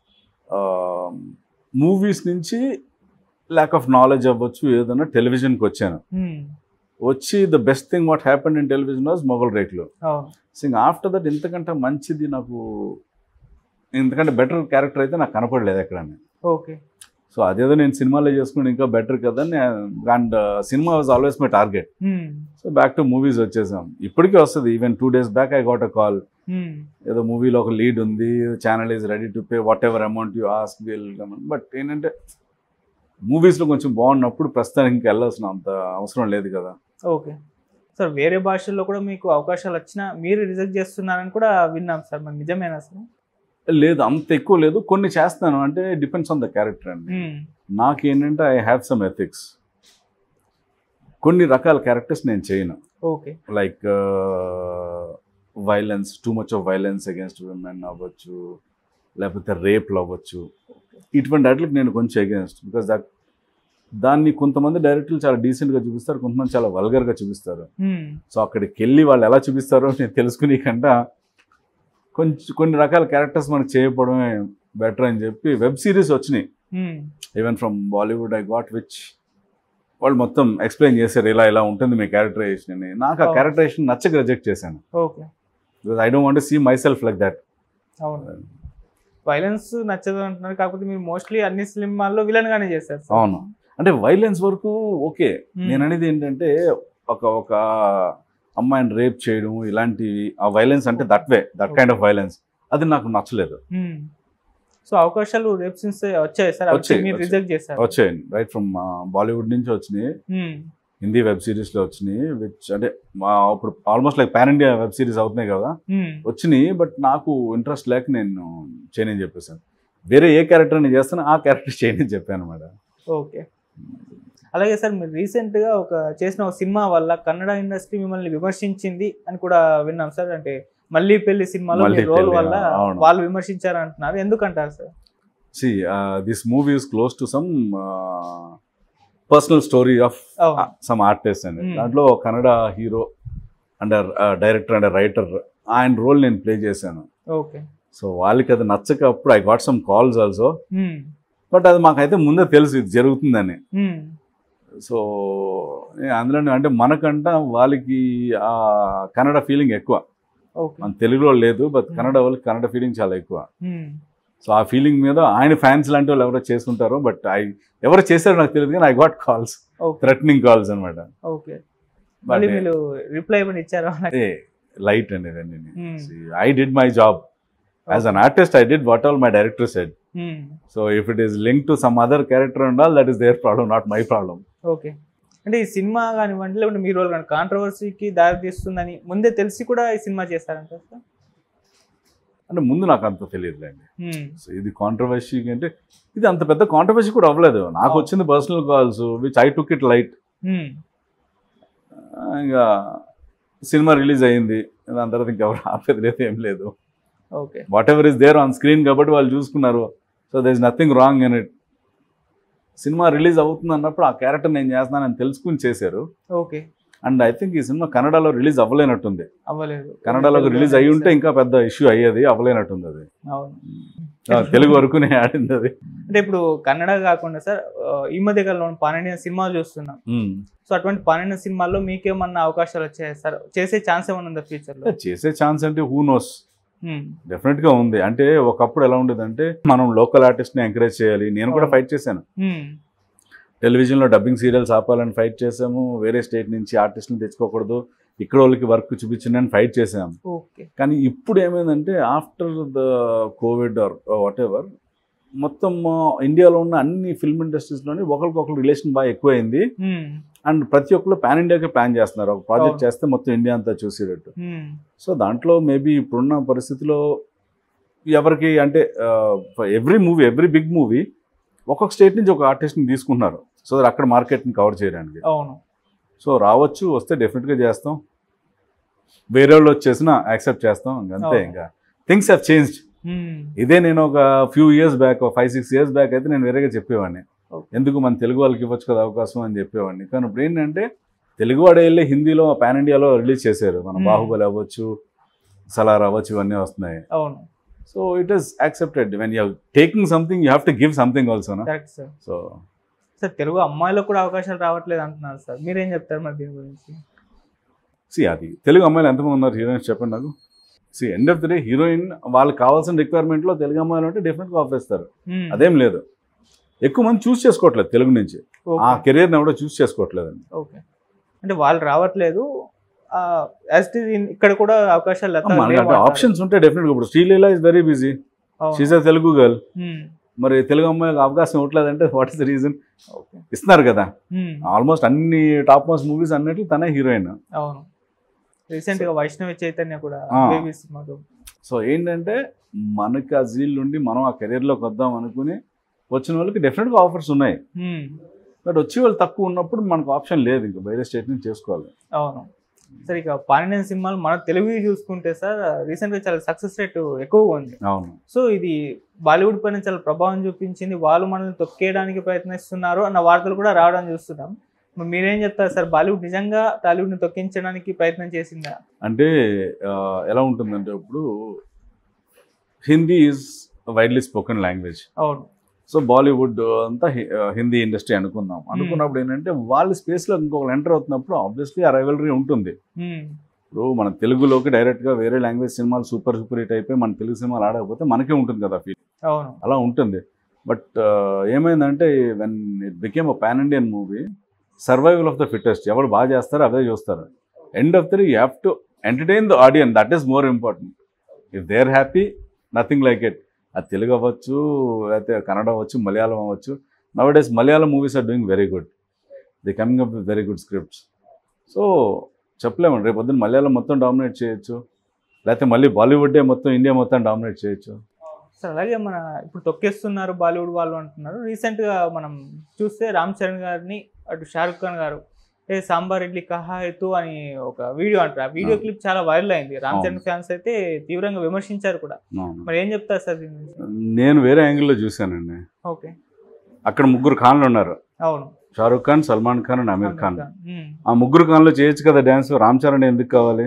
మూవీస్ నుంచి ల్యాక్ ఆఫ్ నాలెడ్జ్ అవ్వచ్చు ఏదైనా టెలివిజన్కి వచ్చాను ఉమ్, వచ్చి the best thing what happen in television was Mogali Rekulu అవును సింగ్ ఆఫ్టర్ దట్ ఇంతకంటే మంచిది నాకు ఇంతకంటే బెటర్ క్యారెక్టర్ అయితే నాకు కనపడలేదు ఎక్కడ ఓకే సో అదేదో నేను సినిమాలో చేసుకుని ఇంకా బెటర్ కదా and cinema was always my target um, so back to movies వచ్చేసాం ఇప్పటికీ వస్తుంది even two days back I got a call um, ఏదో మూవీలో ఒక లీడ్ ఉంది channel is ready to pay whatever amount you ask will but ఏంటంటే మూవీస్లో కొంచెం బాగున్నప్పుడు ప్రస్తుతానికి ఇంకా వెళ్ళాల్సిన అంత అవసరం లేదు కదా ఓకే సార్ వేరే భాషల్లో కూడా మీకు అవకాశాలు వచ్చినా మీరు రిజెక్ట్ చేస్తున్నారని కూడా విన్నాం సార్ మరి నిజమేనా సార్ లేదు అంత ఎక్కువ లేదు కొన్ని చేస్తాను అంటే డిపెండ్స్ ఆన్ ద క్యారెక్టర్ అండి ఉమ్, నాకేంటంటే ఐ హ్యావ్ సమ్ ఎథిక్స్ కొన్ని రకాల క్యారెక్టర్స్ నేను చేయను okay like violence too much of violence against women అవ్వచ్చు లేకపోతే రేప్లు అవ్వచ్చు ఇటువంటి వాటికి నేను కొంచెం అగేన్స్ట్ బికాస్ దట్ దాన్ని కొంతమంది డైరెక్టర్లు చాలా డీసెంట్గా చూపిస్తారు కొంతమంది చాలా వల్గర్గా చూపిస్తారు ఉమ్, సో అక్కడికి వెళ్ళి వాళ్ళు ఎలా చూపిస్తారో నేను తెలుసుకునే కంట కొంచెం కొన్ని రకాల క్యారెక్టర్స్ మనకు చేయకపోవడమే బెటర్ అని చెప్పి వెబ్ సిరీస్ వచ్చినాయి hmm. Even from Bollywood I got which వాళ్ళు మొత్తం ఎక్స్ప్లెయిన్ చేశారు ఇలా ఇలా ఉంటుంది మీ క్యారెక్టరైజేషన్ అని నాకు ఆ Oh. క్యారెక్టరైజేషన్ నచ్చక రిజెక్ట్ చేశాను okay because I don't want see myself like that అవును వైలెన్స్ నచ్చదు అంటున్నారు కాకపోతే మీరు మోస్ట్లీ అన్ని సినిమాల్లో విలన్ గానే చేస్తారు సార్. అవును. అంటే వైలెన్స్ వరకు ఓకే మ్మ్. నేను అనేది ఏంటంటే ఒక ఒక అమ్మాయిని రేప్ చేయడం ఇలాంటివి ఆ వైలెన్స్ అంటే that way that kind of violence అది నాకు నచ్చలేదు మ్మ్. సో అవకాశాలు రేప్ సీన్స్ వచ్చాయి సార్ అవి వచ్చాయి, మీరు వచ్చాయి. రిజెక్ట్ చేశారు వచ్చాయి రైట్ ఫ్రమ్ బాలీవుడ్ నుంచి వచ్చినాయి మ్మ్. హిందీ వెబ్ సిరీస్లో వచ్చినాయి విచ్ అంటే మా ఇప్పుడు almost like pan India web series అవుతున్నాయి కదా మ్మ్. వచ్చినాయి బట్ నాకు ఇంట్రెస్ట్ లేక నేను చేయనని చెప్పేసాను వేరే ఏ క్యారెక్టర్ నేను చేస్తానో ఆ క్యారెక్టర్ చేయనని చెప్పాను అనమాట ఓకే అలాగే సార్ మీరు రీసెంట్ గా ఒక చేసిన ఒక సినిమా వల్ల కన్నడ ఇండస్ట్రీ మిమ్మల్ని విమర్శించింది అని కూడా విన్నాం సార్ అంటే మళ్ళీ పెళ్లి సినిమాలో మళ్ళీ మీ రోల్ పెళ్లి, వల్ల అవును. వాళ్ళు విమర్శించారు అంటున్నారు ఎందుకంటారు sir see this movie is close to some personal story of అవును సమ్ ఆర్టిస్ట్ అండి Hmm. దాంట్లో Kannada hero under director and writer ఆయన రోల్ నేను ప్లే చేశాను ఓకే సో వాళ్ళకి అది నచ్చక అప్పుడు I got some calls also hmm. But అది మాకైతే ముందే తెలుసు ఇది జరుగుతుందని మ్మ్. సో అందులో అంటే మనకంట వాళ్ళకి ఆ కన్నడ ఫీలింగ్ ఎక్కువ ఓకే మన తెలుగులో లేదు బట్ Hmm. కన్నడ వాళ్ళకి కన్నడ ఫీలింగ్ చాలా ఎక్కువ మ్మ్. సో ఆ ఫీలింగ్ మీద ఆయన ఫ్యాన్స్ లాంటి వాళ్ళు ఎవరో చేసుకుంటారో బట్ ఐ ఎవరు చేశారో నాకు తెలియదు కానీ I got calls okay threatening calls అనమాట ఓకే మళ్ళీ మీరు రిప్లై ఏమైనా ఇచ్చారా లైట్ అండి ఇవన్నీ Hmm. I did my job as an artist I did what all my director said hmm. So if it is link to some other character and all that is their problem not my problem okay అంటే ఈ cinema కానివ్వండి లేకుంటే మీ role కానీ కాంట్రవర్సీకి దారి తీస్తుందని ముందే తెలిసి కూడా ఈ సినిమా చేస్తారంట సార్ అంటే ముందు నాకు అంత తెలియదులేండి మ్మ్. సో ఇది కాంట్రవర్సీ అంటే ఇది అంత పెద్ద కాంట్రవర్సీ కూడా అవ్వలేదు నాకు Oh. వచ్చింది personal calls which I took it light hmm. ఇంకా సినిమా రిలీజ్ అయింది దాని తర్వాత ఇంకెవరు ఆపేది లేదు ఏం లేదు okay whatever is there on screen కాబట్టి వాళ్ళు చూసుకున్నారు so there is nothing wrong in it cinema release అవుతుంది అన్నప్పుడు ఆ క్యారెక్టర్ నేను చేస్తున్నానని తెలుసుకుని చేశారు ఓకే అండ్ ఐ థింక్ ఈ సినిమా కన్నడలో రిలీజ్ అవ్వలేనట్టుంది అవ్వలేదు కన్నడలో రిలీజ్ అయ్యి ఉంటే ఇంకా పెద్ద ఇష్యూ అయ్యేది అవ్వలేనట్టుంది అది అవును ఆ, తెలుగు వరకునే ఆడింది అది అంటే ఇప్పుడు కన్నడ కాకుండా సార్ ఆ, ఈ మధ్య కాలంలో పన్నెండు సినిమాలు చూస్తున్నాం మ్మ్. సో అటువంటి పన్నెండు సినిమాల్లో మీకేమన్నా అవకాశాలు వచ్చాయి సార్ చేసే ఛాన్స్ ఏమన్నా ఉందా ఫ్యూచర్ లో చేసే ఛాన్స్ అంటే హూ నోస్ మ్మ్. డెఫినెట్ గా ఉంది అంటే ఒకప్పుడు ఎలా ఉండేదంటే మనం లోకల్ ఆర్టిస్ట్ ని ఎంకరేజ్ చేయాలి నేను కూడా అవును. ఫైట్ చేశాను మ్మ్. టెలివిజన్లో డబ్బింగ్ సీరియల్స్ ఆపాలని ఫైట్ చేసాము వేరే స్టేట్ నుంచి ఆర్టిస్ట్ని తెచ్చుకోకూడదు ఇక్కడ వాళ్ళకి వర్క్ చూపించండి అని ఫైట్ చేసాము ఓకే కానీ ఇప్పుడు ఏమైందంటే after the Covid or whatever మొత్తం ఆ, ఇండియాలో ఉన్న అన్ని ఫిల్మ్ ఇండస్ట్రీస్లోని ఒకరికొకరు రిలేషన్ బాగా ఎక్కువైంది మ్మ్. అండ్ ప్రతి ఒక్కరు పాన్ ఇండియాకి ప్లాన్ చేస్తున్నారు ఒక ప్రాజెక్ట్ అవును. చేస్తే మొత్తం ఇండియా అంతా చూసేటట్టు మ్మ్. సో దాంట్లో మేబీ ఇప్పుడున్న పరిస్థితిలో ఎవరికి అంటే every movie every big movie ఒక్కొక్క స్టేట్ నుంచి ఒక ఆర్టిస్ట్ని తీసుకుంటున్నారు సో దట్ అక్కడ మార్కెట్ని కవర్ చేయడానికి అవును సో రావచ్చు వస్తే డెఫినెట్గా చేస్తాం వేరే వాళ్ళు వచ్చేసినా యాక్సెప్ట్ చేస్తాం ఇంక అంతే అవును. ఇంకా థింగ్స్ హ్యావ్ చేంజ్డ్ మ్మ్. ఇదే నేను ఒక few years back five six years back అయితే నేను వేరేగా చెప్పేవాడిని Okay. ఎందుకు మన తెలుగు వాళ్ళకి ఇవ్వచ్చు కదా అవకాశం అని చెప్పేవాడిని కానీ ఇప్పుడు ఏంటంటే తెలుగు వాడే వెళ్ళి హిందీలో పాన్ ఇండియాలో రిలీజ్ చేశారు మన Hmm. బాహుబలి అవ్వచ్చు సలార్ అవ్వచ్చు ఇవన్నీ వస్తున్నాయి అవును so it is accepted when you taking something you have to give something also correct sir so sir Telugu అమ్మాయిలకు కూడా అవకాశాలు రావట్లేదు అంటున్నారు సార్ మీరేం చెప్తారు మరి దీని గురించి సి అది తెలుగు అమ్మాయిలు ఎంతమంది ఉన్నారు హీరోయిన్స్ చెప్పండి నాకు see end of the day heroine వాళ్ళకి కావాల్సిన రిక్వైర్మెంట్లో తెలుగు అమ్మాయిలు అంటే డెఫినెట్గా ఆఫేస్తారు మ్మ్. అదేం లేదు ఎక్కువ మంది చూస్ చేసుకోవట్లేదు తెలుగు నుంచి ఓకే. ఆ కెరీర్ని ఎవడో చూస్ చేసుకోవట్లేదండి ఓకే అంటే వాళ్ళు రావట్లేదు యాజ్ ఇక్కడ కూడా అవకాశాలు లేక మనకి లేవు అంటే అంటారు. ఆప్షన్స్ ఉంటే డెఫినెట్గా ఇప్పుడు శ్రీలీల ఇస్ వెరీ బిజీ అవును. She's a Telugu girl hmm. మరి తెలుగు అమ్మాయికి అవకాశం ఇవ్వట్లేదంటే what is the reason okay. ఇస్తున్నారు కదా మ్మ్. ఆల్మోస్ట్ అన్ని టాప్ మోస్ట్ మూవీస్ అన్నిటి తనే హీరోయిన్ అవును రీసెంట్ గా వైష్ణవి చైతన్య కూడా ఆ. బేబీ సినిమాలో సో ఏంటంటే మనకి ఆ జీల్ నుండి మనం ఆ కెరీర్లోకి వద్దాం అనుకుని వచ్చిన వాళ్ళకి డెఫినెట్గా ఆఫర్స్ ఉన్నాయి మ్మ్. బట్ వచ్చే వాళ్ళు తక్కువ ఉన్నప్పుడు మనకు ఆప్షన్ లేదు ఇంకా వేరే స్టేట్ నుంచి చేసుకోవాలి అవును సార్ ఇక పాండియన్ సినిమాలు మన తెలుగు చూసుకుంటే సార్ రీసెంట్ గా చాలా సక్సెస్ రేట్ ఎక్కువగా ఉంది అవును సో ఇది బాలీవుడ్ పైన చాలా ప్రభావం చూపించింది వాళ్ళు మనల్ని తొక్కేయడానికి ప్రయత్నిస్తున్నారు అన్న వార్తలు కూడా రావడం చూస్తున్నాం మరి మీరేం చెప్తారు సార్ బాలీవుడ్ నిజంగా టాలీవుడ్ ని తొక్కించడానికి ప్రయత్నం చేసిందా అంటే ఆ, ఎలా ఉంటుందంటే ఇప్పుడు Hindi is widely spoken language అవును సో బాలీవుడ్ అంతా హి- హిందీ ఇండస్ట్రీ అనుకుందాం అనుకున్నప్పుడు ఏంటంటే వాళ్ళ స్పేస్లో ఇంకొకరు ఎంటర్ అవుతున్నప్పుడు ఆబ్వియస్లీ ఆ రైవలరీ ఉంటుంది మ్మ్. ఇప్పుడు మన తెలుగులోకి డైరెక్ట్గా వేరే లాంగ్వేజ్ సినిమాలు సూపర్ సూపర్ హిట్ అయిపోయి మన తెలుగు సినిమాలు ఆడకపోతే మనకే ఉంటుంది కదా ఫీల్ అవును అలా ఉంటుంది బట్ ఏమైందంటే when it became a pan Indian movie survival of the fittest ఎవరు బాగా చేస్తారో అవే చూస్తారు end of the you have to entertain the audience that is more important if they are happy nothing like it అది తెలుగు అవ్వచ్చు లేకపోతే కన్నడ అవ్వచ్చు మలయాళం అవ్వచ్చు now days Malayalam movies are doing very good the coming up with very good scripts so చెప్పలేమండి రేపు పొద్దున్న మలయాళం మొత్తం dominate చేయొచ్చు లేకపోతే మళ్ళీ బాలీవుడ్డే మొత్తం ఇండియా మొత్తం డామినేట్ చేయొచ్చు సార్ అలాగే మన ఇప్పుడు తొక్కేస్తున్నారు బాలీవుడ్ వాళ్ళు అంటున్నారు రీసెంట్ గా మనం చూస్తే రామ్ చరణ్ గారిని అటు షారుఖ్ ఖాన్ గారు ఏ సాంబార్ ఇడ్లీ కహా హైతు అని ఒక వీడియో అంటారు ఆ వీడియో అవును. క్లిప్ చాలా వైరల్ అయింది రామ్ అవును. చరణ్ ఫ్యాన్స్ అయితే తీవ్రంగా విమర్శించారు కూడా అవును. మరి ఏం చెప్తారు సార్ దీని గురించి? నేను వేరే యాంగిల్లో చూశానండి ఓకే అక్కడ ముగ్గురు ఖాన్లు ఉన్నారు అవును షారూక్ ఖాన్ సల్మాన్ ఖాన్ అండ్ అమీర్ ఖాన్ మ్మ్. ఆ ముగ్గురు ఖాన్లో చేయొచ్చు కదా డ్యాన్స్ రామ్ చరణ్ ఎందుకు కావాలి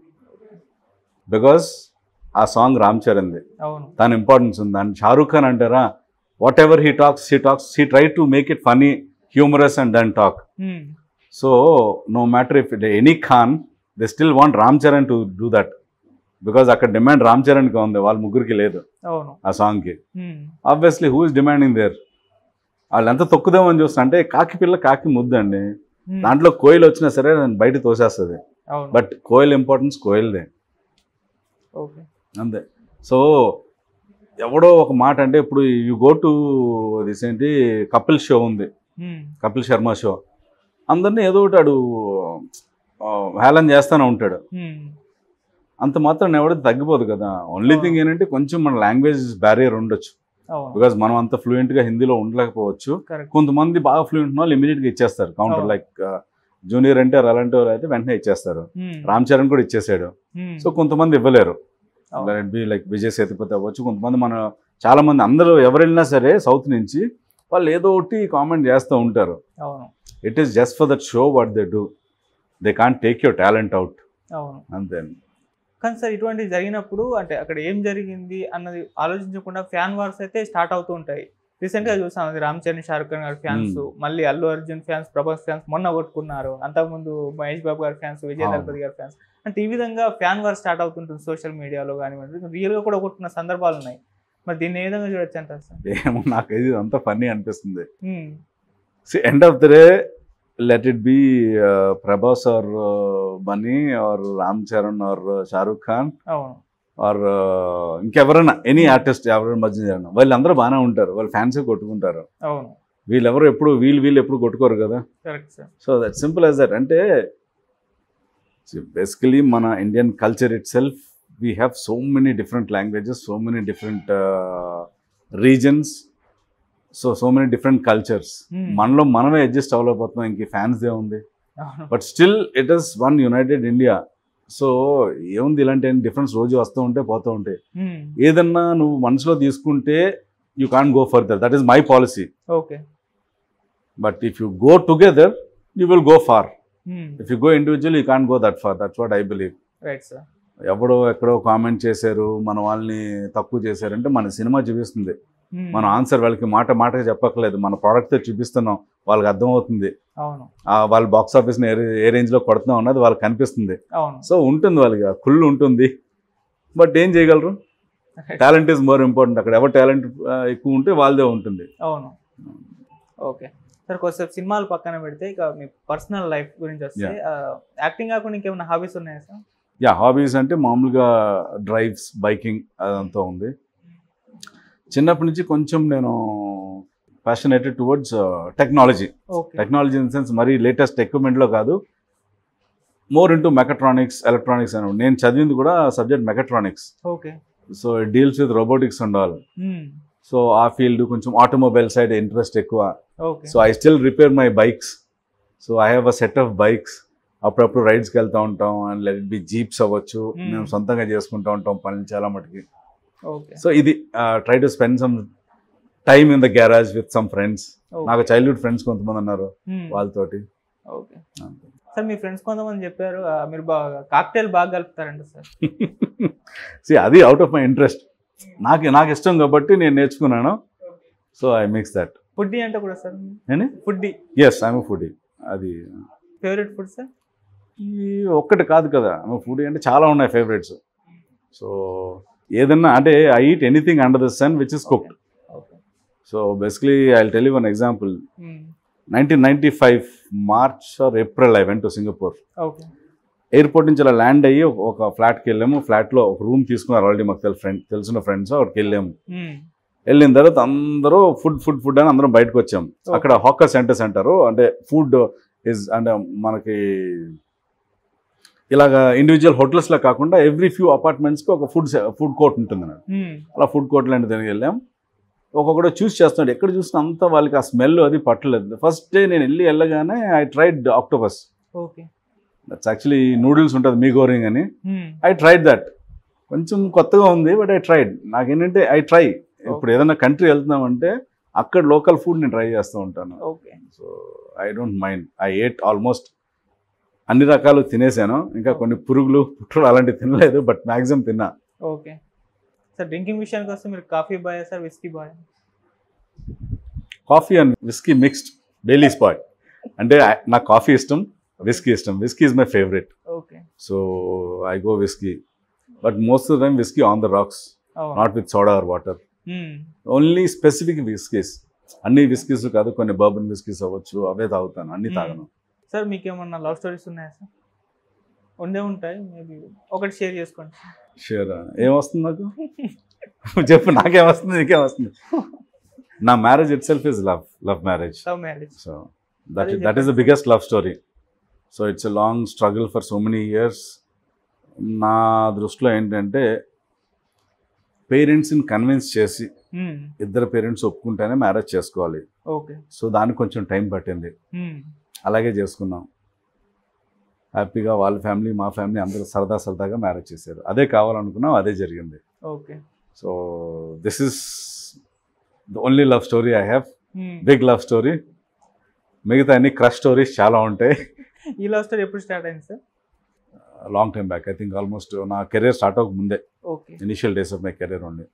బికాస్ ఆ సాంగ్ రామ్ చరణ్ది అవును దాని ఇంపార్టెన్స్ ఉంది అండ్ షారూక్ ఖాన్ అంటారా whatever he talks he talks he try to make it funny humorous and then talk hmm. So no matter if it any Khan they still want Ram Charan to do that because అక్కడ demand Ram చరణ్కి ఉంది వాళ్ళ ముగ్గురికి లేదు అవును ఆ సాంగ్కి hmm. Obviously who is demanding there వాళ్ళు ఎంత తొక్కుదామని చూస్తున్నా అంటే కాకి పిల్ల కాకి ముద్దండి మ్మ్. దాంట్లో కోయిల్ వచ్చినా సరే నేను బయట తోసేస్తుంది అవును బట్ కోయిల్ ఇంపార్టెన్స్ కోయిల్దే ఓకే అంతే సో ఎవడో ఒక మాట అంటే ఇప్పుడు యు గో టు దిస్ ఏంటి కపిల్ షో ఉంది మ్మ్. కపిల్ శర్మ షో అందరినీ ఏదో ఒకటి ఆడు ఆ, హేళన చేస్తూనే ఉంటాడు మ్మ్. అంత మాత్రం ఎవడో తగ్గిపోదు కదా ఓన్లీ థింగ్ ఏంటంటే కొంచెం మన లాంగ్వేజ్ బ్యారియర్ ఉండొచ్చు అవును బికాజ్ మనం అంత ఫ్లూయెంట్గా హిందీలో ఉండలేకపోవచ్చు కరెక్ట్ కొంతమంది బాగా ఫ్లూయెంట్ ఉన్న వాళ్ళు ఇమీడియట్గా ఇచ్చేస్తారు కౌంటర్ అవును. లైక్ జూనియర్ ఎన్టీఆర్ అలాంటి వాళ్ళు అయితే వెంటనే ఇచ్చేస్తారు మ్మ్. రామ్ చరణ్ కూడా ఇచ్చేసాడు మ్మ్. సో కొంతమంది ఇవ్వలేరు అవును. బి లైక్ విజయ్ సేతుపతి అవ్వచ్చు కొంతమంది మన చాలా మంది అందరూ ఎవరు వెళ్ళినా సరే సౌత్ నుంచి వాళ్ళు ఏదో ఒకటి కామెంట్ చేస్తూ ఉంటారు అవును it is just for that show what they do they can't take your talent out అవును అంతే కానీ సార్ ఇటువంటివి జరిగినప్పుడు అంటే అక్కడ ఏం జరిగింది అన్నది ఆలోచించకుండా ఫ్యాన్ వార్స్ అయితే స్టార్ట్ అవుతూ ఉంటాయి రీసెంట్ గా చూసాం అది రామ్ చరణ్ షారుఖ్ ఖాన్ గారి ఫ్యాన్స్ మళ్ళీ అల్లు అర్జున్ ఫ్యాన్స్ ప్రభాస్ ఫ్యాన్స్ మొన్న కొట్టుకున్నారు అంతకుముందు మహేష్ బాబు గారి ఫ్యాన్స్ విజయ్ అవును. దళపతి గారి ఫ్యాన్స్ అంటే ఈ విధంగా ఫ్యాన్ వార్ స్టార్ట్ అవుతుంటుంది సోషల్ మీడియాలో కానివ్వండి రియల్ గా కూడా కొట్టుకున్న సందర్భాలు ఉన్నాయి మరి దీన్ని ఏ విధంగా చూడొచ్చు అంటారు సార్ ఏమో నాకు ఇది అంతా ఫన్నీ అనిపిస్తుంది um, end of the day let it be Prabhas or Bunny or Ram Charan or Shahrukh Khan అవును ఆర్ ఇంకెవరైనా ఎనీ ఆర్టిస్ట్ ఎవరైనా మధ్య చేరడం వాళ్ళందరూ బాగానే ఉంటారు వాళ్ళ ఫ్యాన్సే కొట్టుకుంటారు అవును వీళ్ళెవరు ఎప్పుడు వీళ్ళు వీళ్ళు ఎప్పుడు కొట్టుకోరు కదా correct sir so that simple as that అంటే బేసికలీ మన Indian culture itself we have so many different languages so many different reasons so so many different cultures మనలో మనమే అడ్జస్ట్ అవ్వలేకపోతున్నాం ఇంక ఫ్యాన్స్ ఉంది అవును but still it is one united India so ఏముంది ఇలాంటి డిఫరెన్స్ రోజు వస్తూ ఉంటే పోతూ ఉంటాయి ఉమ్, ఏదన్నా నువ్వు మనసులో తీసుకుంటే you can go further that is my policy okay but if you go together you will go far um, if you go individual you can go that far that's what I believe right sir ఎవడో ఎక్కడో comment చేశారు మన వాళ్ళని తక్కువ చేశారంటే మన cinema చూపిస్తుంది ఉమ్, మన ఆన్సర్ వాళ్ళకి మాట మాటగా చెప్పక్కర్లేదు మన ప్రోడక్ట్తో చూపిస్తున్నాం వాళ్ళకి అర్థమవుతుంది అవును ఆ వాళ్ళ బాక్స్ ఆఫీస్ని ఏ ఏ రేంజ్లో కొడుతున్నాం అన్నది వాళ్ళకి కనిపిస్తుంది అవును సో ఉంటుంది వాళ్ళకి ఆ కుళ్ళు ఉంటుంది బట్ ఏం చేయగలరు టాలెంట్ ఈజ్ మోర్ ఇంపార్టెంట్ అక్కడ ఎవరు టాలెంట్ ఎక్కువ ఉంటే వాళ్ళదే ఉంటుంది అవును ఓకే సార్ కొద్దిసేపు సినిమాలు పక్కన పెడితే ఇక మీ పర్సనల్ లైఫ్ గురించి వస్తే యాక్టింగ్ కాకుండా ఇంకేమైనా హాబీస్ ఉన్నాయా సార్ యా హాబీస్ అంటే మామూలుగా డ్రైవ్స్ బైకింగ్ అదంతా ఉంది చిన్నప్పటి నుంచి కొంచెం నేను passionated towards technology okay technology in sense మరీ లేటెస్ట్ ఎక్విప్మెంట్లో కాదు మోర్ ఇంటూ మెకట్రానిక్స్ ఎలక్ట్రానిక్స్ అని నేను చదివింది కూడా subject mechatronics okay so deals with robotics ఉండాలి సో ఆ ఫీల్డ్ కొంచెం ఆటోమొబైల్ సైడ్ ఇంట్రెస్ట్ ఎక్కువ okay so I still repair my bikes so I have a set of bikes అప్పుడప్పుడు రైడ్స్కి వెళ్తూ ఉంటాం and let it be jeeps అవ్వచ్చు Hmm. మేము సొంతంగా చేసుకుంటూ ఉంటాం పనులు చాలా మటుకి ఓకే సో ఇది try to spend some time in the garage with some friends నాకు చైల్డ్హుడ్ ఫ్రెండ్స్ కొంతమంది ఉన్నారు వాళ్ళతోటి ఓకే సార్ మీ ఫ్రెండ్స్ కొంతమంది చెప్పారు ఆ, మీరు బాగా కాక్టైల్ బాగా కలుపుతారంట సార్ సి అది అవుట్ ఆఫ్ మై ఇంట్రెస్ట్ నాకు నాకు ఇష్టం కాబట్టి నేను నేర్చుకున్నాను so I mix that foodie అంటే కూడా సార్ నేను ఫుడ్డీ ఎస్ ఐఎమ్ ఫుడీ అది ఫేవరెట్ ఫుడ్ సార్ ఈ ఒక్కటి కాదు కదా ఫుడ్ అంటే చాలా ఉన్నాయి ఫేవరెట్స్ సో ఏదన్నా అంటే I eat anything under the sun which is cooked okay so basically I tell you one example nineteen ninety five March or April I went to Singapore okay airport నుంచి అలా land అయ్యి ఒక- ఒక ఫ్లాట్కి వెళ్ళాము ఫ్లాట్లో ఒక రూమ్ తీసుకున్నారు ఆల్రెడీ మాకు తెలి ఫ్రెండ్ తెలిసిన ఫ్రెండ్స్ అక్కడికి వెళ్ళాము వెళ్ళిన తర్వాత అందరూ ఫుడ్ ఫుడ్ ఫుడ్ అని అందరం బయటకు వచ్చాం అక్కడ హాకర్ సెంటర్స్ అంటారు అంటే ఫుడ్ ఇస్ అంటే మనకి ఇలాగ ఇండివిజువల్ హోటల్స్లో కాకుండా ఎవ్రీ ఫ్యూ అపార్ట్మెంట్స్కి ఒక ఫుడ్ ఫుడ్ కోర్ట్ ఉంటుంది అన్నమాట అలా ఫుడ్ కోర్ట్ లాంటి దానికి వెళ్ళాం ఒక్కొక్కడు చూస్ చేస్తున్నాడు ఎక్కడ చూసినా అంతా వాళ్ళకి ఆ స్మెల్ అది పట్టలేదు ఫస్ట్ డే నేను వెళ్ళి వెళ్ళగానే I tried octopus okay that's actually noodles ఉంటుంది మీ గోరింగ్ అని ఐ ట్రైడ్ దట్ కొంచెం కొత్తగా ఉంది బట్ ఐ ట్రైడ్ నాకేంటంటే ఐ ట్రై ఇప్పుడు ఏదైనా కంట్రీ వెళ్తున్నామంటే అక్కడ లోకల్ ఫుడ్ నేను ట్రై చేస్తూ ఉంటాను okay so I don't mind I ate almost అన్ని రకాలు తినేసాను ఇంకా కొన్ని పురుగులు పుట్టులు అలాంటివి తినలేదు బట్ మ్యాక్సిమం తిన్నా ఓకే సార్ డ్రింకింగ్ విషయానికి వస్తే మీరు coffee boy sir whisky boy coffee and whisky mixed daily spot అంటే I- నాకు కాఫీ ఇష్టం విస్కీ ఇష్టం whisky is my favourite okay so I go whisky but most of time whisky on the rocks not with soda or water only specific whiskies అన్ని whiskies కాదు కొన్ని Bourbon whiskies అవ్వచ్చు అవే తాగుతాను అన్ని Hmm. తాగను sir మీకు ఏమన్నా లవ్ స్టోరీస్ ఉన్నాయా సార్ ఉండే ఉంటాయి మేబీ ఒకటి షేర్ చేసుకోండి షూర్ ఏమొస్తుంది నాకు చెప్పు నాకేమొస్తుంది నీకేమొస్తుంది నా marriage itself is love love marriage love marriage so that అదే that is the biggest love story so it's a long struggle for so many years నా దృష్టిలో ఏంటంటే పేరెంట్స్ని కన్విన్స్ చేసి ఇద్దరు పేరెంట్స్ ఒప్పుకుంటేనే మ్యారేజ్ చేసుకోవాలి ఓకే సో దానికి కొంచెం టైం పట్టింది అలాగే చేసుకున్నాం హ్యాపీగా వాళ్ళ ఫ్యామిలీ మా ఫ్యామిలీ అందరూ సరదా సరదాగా మ్యారేజ్ చేశారు అదే కావాలనుకున్నాం అదే జరిగింది okay so this is the only love story I have big love story మిగతా అన్ని క్రష్ స్టోరీస్ చాలా ఉంటాయి ఈ లవ్ స్టోరీ ఎప్పుడు స్టార్ట్ అయింది sir long time back I think almost నా కెరీర్ స్టార్ట్ అవ్వక ముందే okay initial days of my career only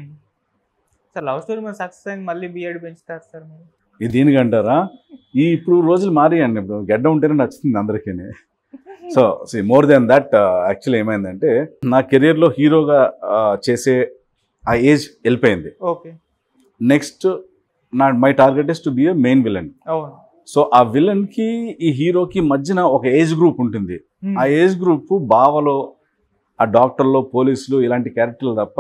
sir love story మరి సక్సెస్ అయింది మళ్ళీ బిఎడ్ పెంచుతారు సార్ మీరు ఇది దీనికంటారా ఈ ఇప్పుడు రోజులు మారియండి ఇప్పుడు గడ్డ ఉంటేనే నచ్చుతుంది అందరికీ so see more than that actually ఏమైందంటే నా కెరీర్లో హీరోగా చేసే ఆ ఏజ్ వెళ్ళిపోయింది ఓకే నెక్స్ట్ నా my target is to be a main villain అవును సో ఆ విలన్కి ఈ హీరోకి మధ్యన ఒక ఏజ్ గ్రూప్ ఉంటుంది ఆ ఏజ్ గ్రూప్ బావలో ఆ డాక్టర్లో పోలీసులు ఇలాంటి క్యారెక్టర్లు తప్ప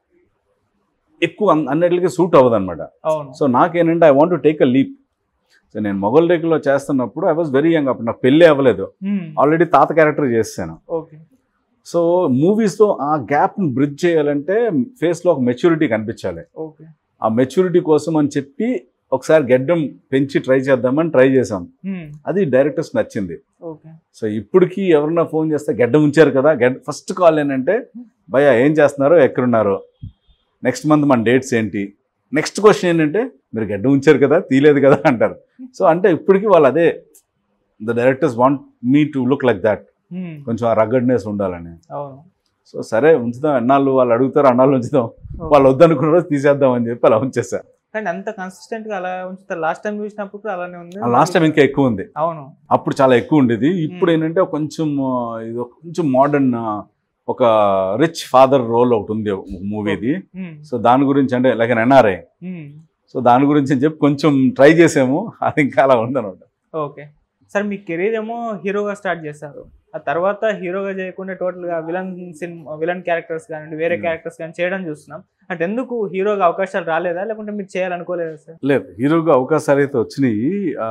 ఎక్కువ అన్- అన్నిటికీ సూట్ అవ్వదు అనమాట అవును సో నాకేంటంటే I want to take a leap so నేను మొగల్ రేకులో చేస్తున్నప్పుడు ఐ వాజ్ వెరీ యంగ్ అప్పుడు నాకు పెళ్ళి అవ్వలేదు ఆల్రెడీ తాత క్యారెక్టర్ చేశాను ఓకే సో మూవీస్లో ఆ గ్యాప్ని బ్రిడ్జ్ చేయాలంటే ఫేస్లో ఒక మెచ్యూరిటీ కనిపించాలి ఓకే ఆ మెచ్యూరిటీ కోసం అని చెప్పి ఒకసారి గడ్డం పెంచి ట్రై చేద్దామని ట్రై చేసాం అది డైరెక్టర్స్ నచ్చింది ఓకే సో ఇప్పటికి ఎవరన్నా ఫోన్ చేస్తే గడ్డం ఉంచారు కదా గడ్డ ఫస్ట్ కాల్ ఏంటంటే భయ్య ఏం చేస్తున్నారు ఎక్కడున్నారు నెక్స్ట్ మంత్ మన డేట్స్ ఏంటి నెక్స్ట్ క్వశ్చన్ ఏంటంటే మీరు గడ్డం ఉంచారు కదా తీయలేదు కదా అంటారు సో అంటే ఇప్పటికీ వాళ్ళు అదే the directors want me to look like that కొంచెం ఆ రగడ్నెస్ ఉండాలని అవును సో సరే ఉంచుదాం ఎన్నాళ్ళు వాళ్ళు అడుగుతారు అన్నాళ్ళు ఉంచుదాం వాళ్ళు వద్దనుకున్న రోజు తీసేద్దాం అని చెప్పి అలా ఉంచేసా కానీ అంత కన్సిస్టెంట్ గా అలా ఉంచుతారు లాస్ట్ టైం చూసినప్పుడు కూడా అలానే ఉంది లాస్ట్ టైం ఇంకా ఎక్కువ ఉంది అవును అప్పుడు చాలా ఎక్కువ ఉండేది ఇప్పుడు Hmm. ఏంటంటే కొంచెం ఆ, ఇది ఒక కొంచెం మోడర్న్ ఒక రిచ్ ఫాదర్ రోల్ ఒకటి ఉంది మూవీది ఉమ్, సో దాని గురించి అంటే లైక్ ఎన్ఆర్ఐ ఉమ్, సో దాని గురించి అని చెప్పి కొంచెం ట్రై చేసాము అది ఇంకా అలా ఉందన్నమాట ఓకే సార్ మీ కెరీర్ ఏమో హీరోగా స్టార్ట్ చేశారు ఆ తర్వాత హీరోగా చేయకుండా టోటల్ గా విలన్ సినిమా విలన్ క్యారెక్టర్స్ కానీ వేరే Hmm. క్యారెక్టర్స్ కానీ చేయడం చూస్తున్నాం అంటే ఎందుకు హీరోగా అవకాశాలు రాలేదా లేకుంటే మీరు చేయాలనుకోలేదా సార్ లేదు హీరోగా అవకాశాలు అయితే వచ్చినాయి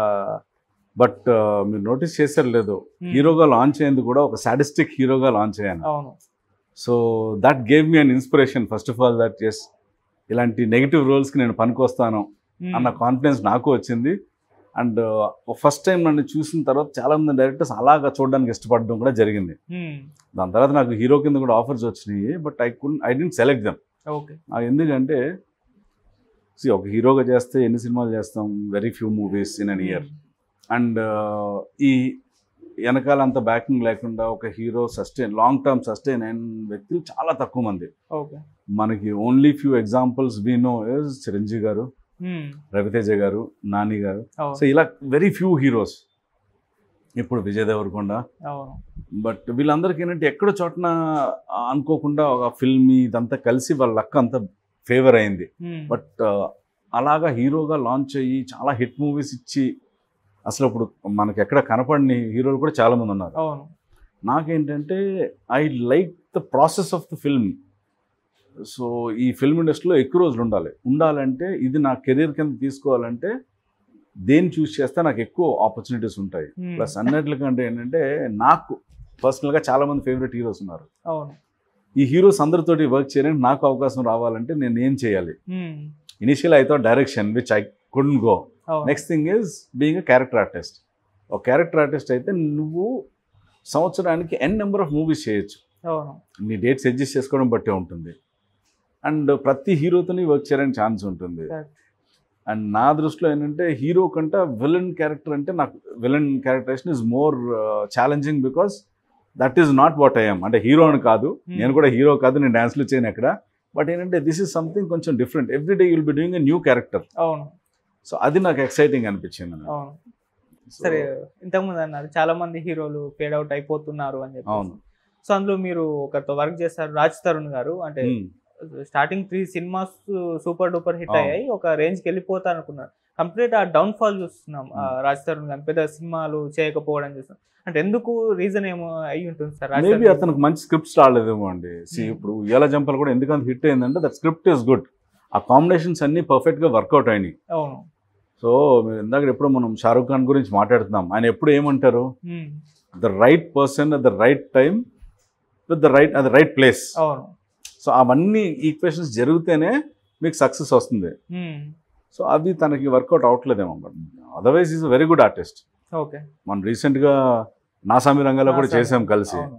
బట్ మీరు నోటీస్ చేశారు లేదు Hmm. హీరోగా లాంచ్ అయ్యేందుకు కూడా ఒక సాటిస్టిక్ హీరోగా లాంచ్ అయ్యాను అవును so that gave me an inspiration first of all that yes ఇలాంటి నెగిటివ్ రోల్స్కి నేను పనికొస్తాను ఉమ్, అన్న కాన్ఫిడెన్స్ నాకు వచ్చింది అండ్ ఫస్ట్ టైం నన్ను చూసిన తర్వాత చాలా మంది డైరెక్టర్స్ అలాగా చూడడానికి ఇష్టపడడం కూడా జరిగింది ఉమ్, దాని తర్వాత నాకు హీరో కింద కూడా ఆఫర్స్ వచ్చినాయి but I can I didn't select them okay నాకు ఎందుకంటే see, ఒక హీరోగా చేస్తే ఎన్ని సినిమాలు చేస్తాం very few movies in an year and ఈ వెనకాల అంత బ్యాకింగ్ లేకుండా ఒక hero sustain long term sustain అయిన వ్యక్తులు చాలా తక్కువ మంది ఓకే మనకి only few examples we know is Chiranjeevi గారు రవితేజ గారు నాని గారు అవును సో ఇలా వెరీ ఫ్యూ హీరోస్ ఇప్పుడు విజయ్ దేవరకొండ అవును బట్ వీళ్ళందరికీ ఏంటంటే ఎక్కడో చోటన అనుకోకుండా ఒక ఫిల్మ్ ఇదంతా కలిసి వాళ్ళ లక్ అంతా ఫేవర్ అయింది మ్మ్. బట్ అలాగా హీరోగా లాంచ్ అయ్యి చాలా హిట్ మూవీస్ ఇచ్చి అసలు ఇప్పుడు మనకి ఎక్కడ కనపడని హీరోలు కూడా చాలా మంది ఉన్నారు అవును నాకేంటంటే I like the process of the film so ఈ ఫిల్మ్ ఇండస్ట్రీలో ఎక్కువ రోజులు ఉండాలి ఉండాలంటే ఇది నా కెరీర్ కింద తీసుకోవాలంటే దేన్ని చూస్ చేస్తే నాకు ఎక్కువ ఆపర్చునిటీస్ ఉంటాయి మ్మ్. ప్లస్ అన్నిటికంటే ఏంటంటే నాకు పర్సనల్గా చాలా మంది ఫేవరెట్ హీరోస్ ఉన్నారు అవును ఈ హీరోస్ అందరితోటి వర్క్ చేయడానికి నాకు అవకాశం రావాలంటే నేను ఏం చేయాలి మ్మ్. ఇనిషియల్ అయితే direction which I could go అవును next thing is being a character artist ఒక క్యారెక్టర్ ఆర్టిస్ట్ అయితే నువ్వు సంవత్సరానికి ఎన్ నెంబర్ ఆఫ్ మూవీస్ చేయొచ్చు అవును నీ డేట్స్ అడ్జస్ట్ చేసుకోవడం బట్టే ఉంటుంది అండ్ ప్రతి హీరోతోని వర్క్ చేయడానికి ఛాన్స్ ఉంటుంది Correct. అండ్ నా దృష్టిలో ఏంటంటే హీరో కంటే విలన్ క్యారెక్టర్ అంటే నాకు villain characterisation is more challenging because that is not what I'm అంటే హీరో అని కాదు Hmm. నేను కూడా హీరో కాదు నేను డాన్స్లు చేయను ఎక్కడ బట్ ఏంటంటే దిస్ ఈస్ సంథింగ్ కొంచెం different every day you'll be doing a new character అవును సో అది నాకు ఎక్సైటింగ్ అనిపించింది నాకు. అవును So, సరే ఇంతకుముందు అన్నారు చాలా మంది హీరోలు ఫేడ్ అవుట్ అయిపోతున్నారు అని చెప్పి అవును సో అందులో మీరు ఒకరితో వర్క్ చేస్తారు రాజ్ తరుణ్ గారు అంటే Hmm. Starting three cinemas super duper hit అవును. అయ్యాయి ఒక రేంజ్ కి వెళ్ళిపోతా అనుకున్నారు కంప్లీట్ ఆ డౌన్ ఫాల్ చూస్తున్నాం ఆ, Hmm. రాజ్ తరుణ్ గారు పెద్ద సినిమాలు చేయకపోవడం చూస్తున్నాం అంటే ఎందుకు రీజన్ ఏమో అయి ఉంటుంది సార్ రాజ్ మేబీ తరుణ్ అతనికి మంచి స్క్రిప్ట్స్ రాలేదేమో అండి See, Hmm. ఇప్పుడు ఉయ్యాల జంపలు కూడా ఎందుకంత హిట్ అయిందంటే దట్ స్క్రిప్ట్ ఈస్ గుడ్ ఆ కాంబినేషన్స్ అన్ని పర్ఫెక్ట్ గా వర్కౌట్ అయినాయి అవును సో ఇందాక ఎప్పుడు మనం షారూక్ ఖాన్ గురించి మాట్లాడుతున్నాం ఆయన ఎప్పుడు ఏమంటారు Hmm. The right person at the right time with the right at the right place అవును సో అవన్నీ ఈక్వేషన్స్ జరిగితేనే మీకు సక్సెస్ వస్తుంది Hmm. సో అది తనకి వర్కౌట్ అవట్లేదేమో otherwise is very good artist okay మనం రీసెంట్గా నాసామి రంగంలో కూడా నాసామి. చేసాం కలిసి అవును.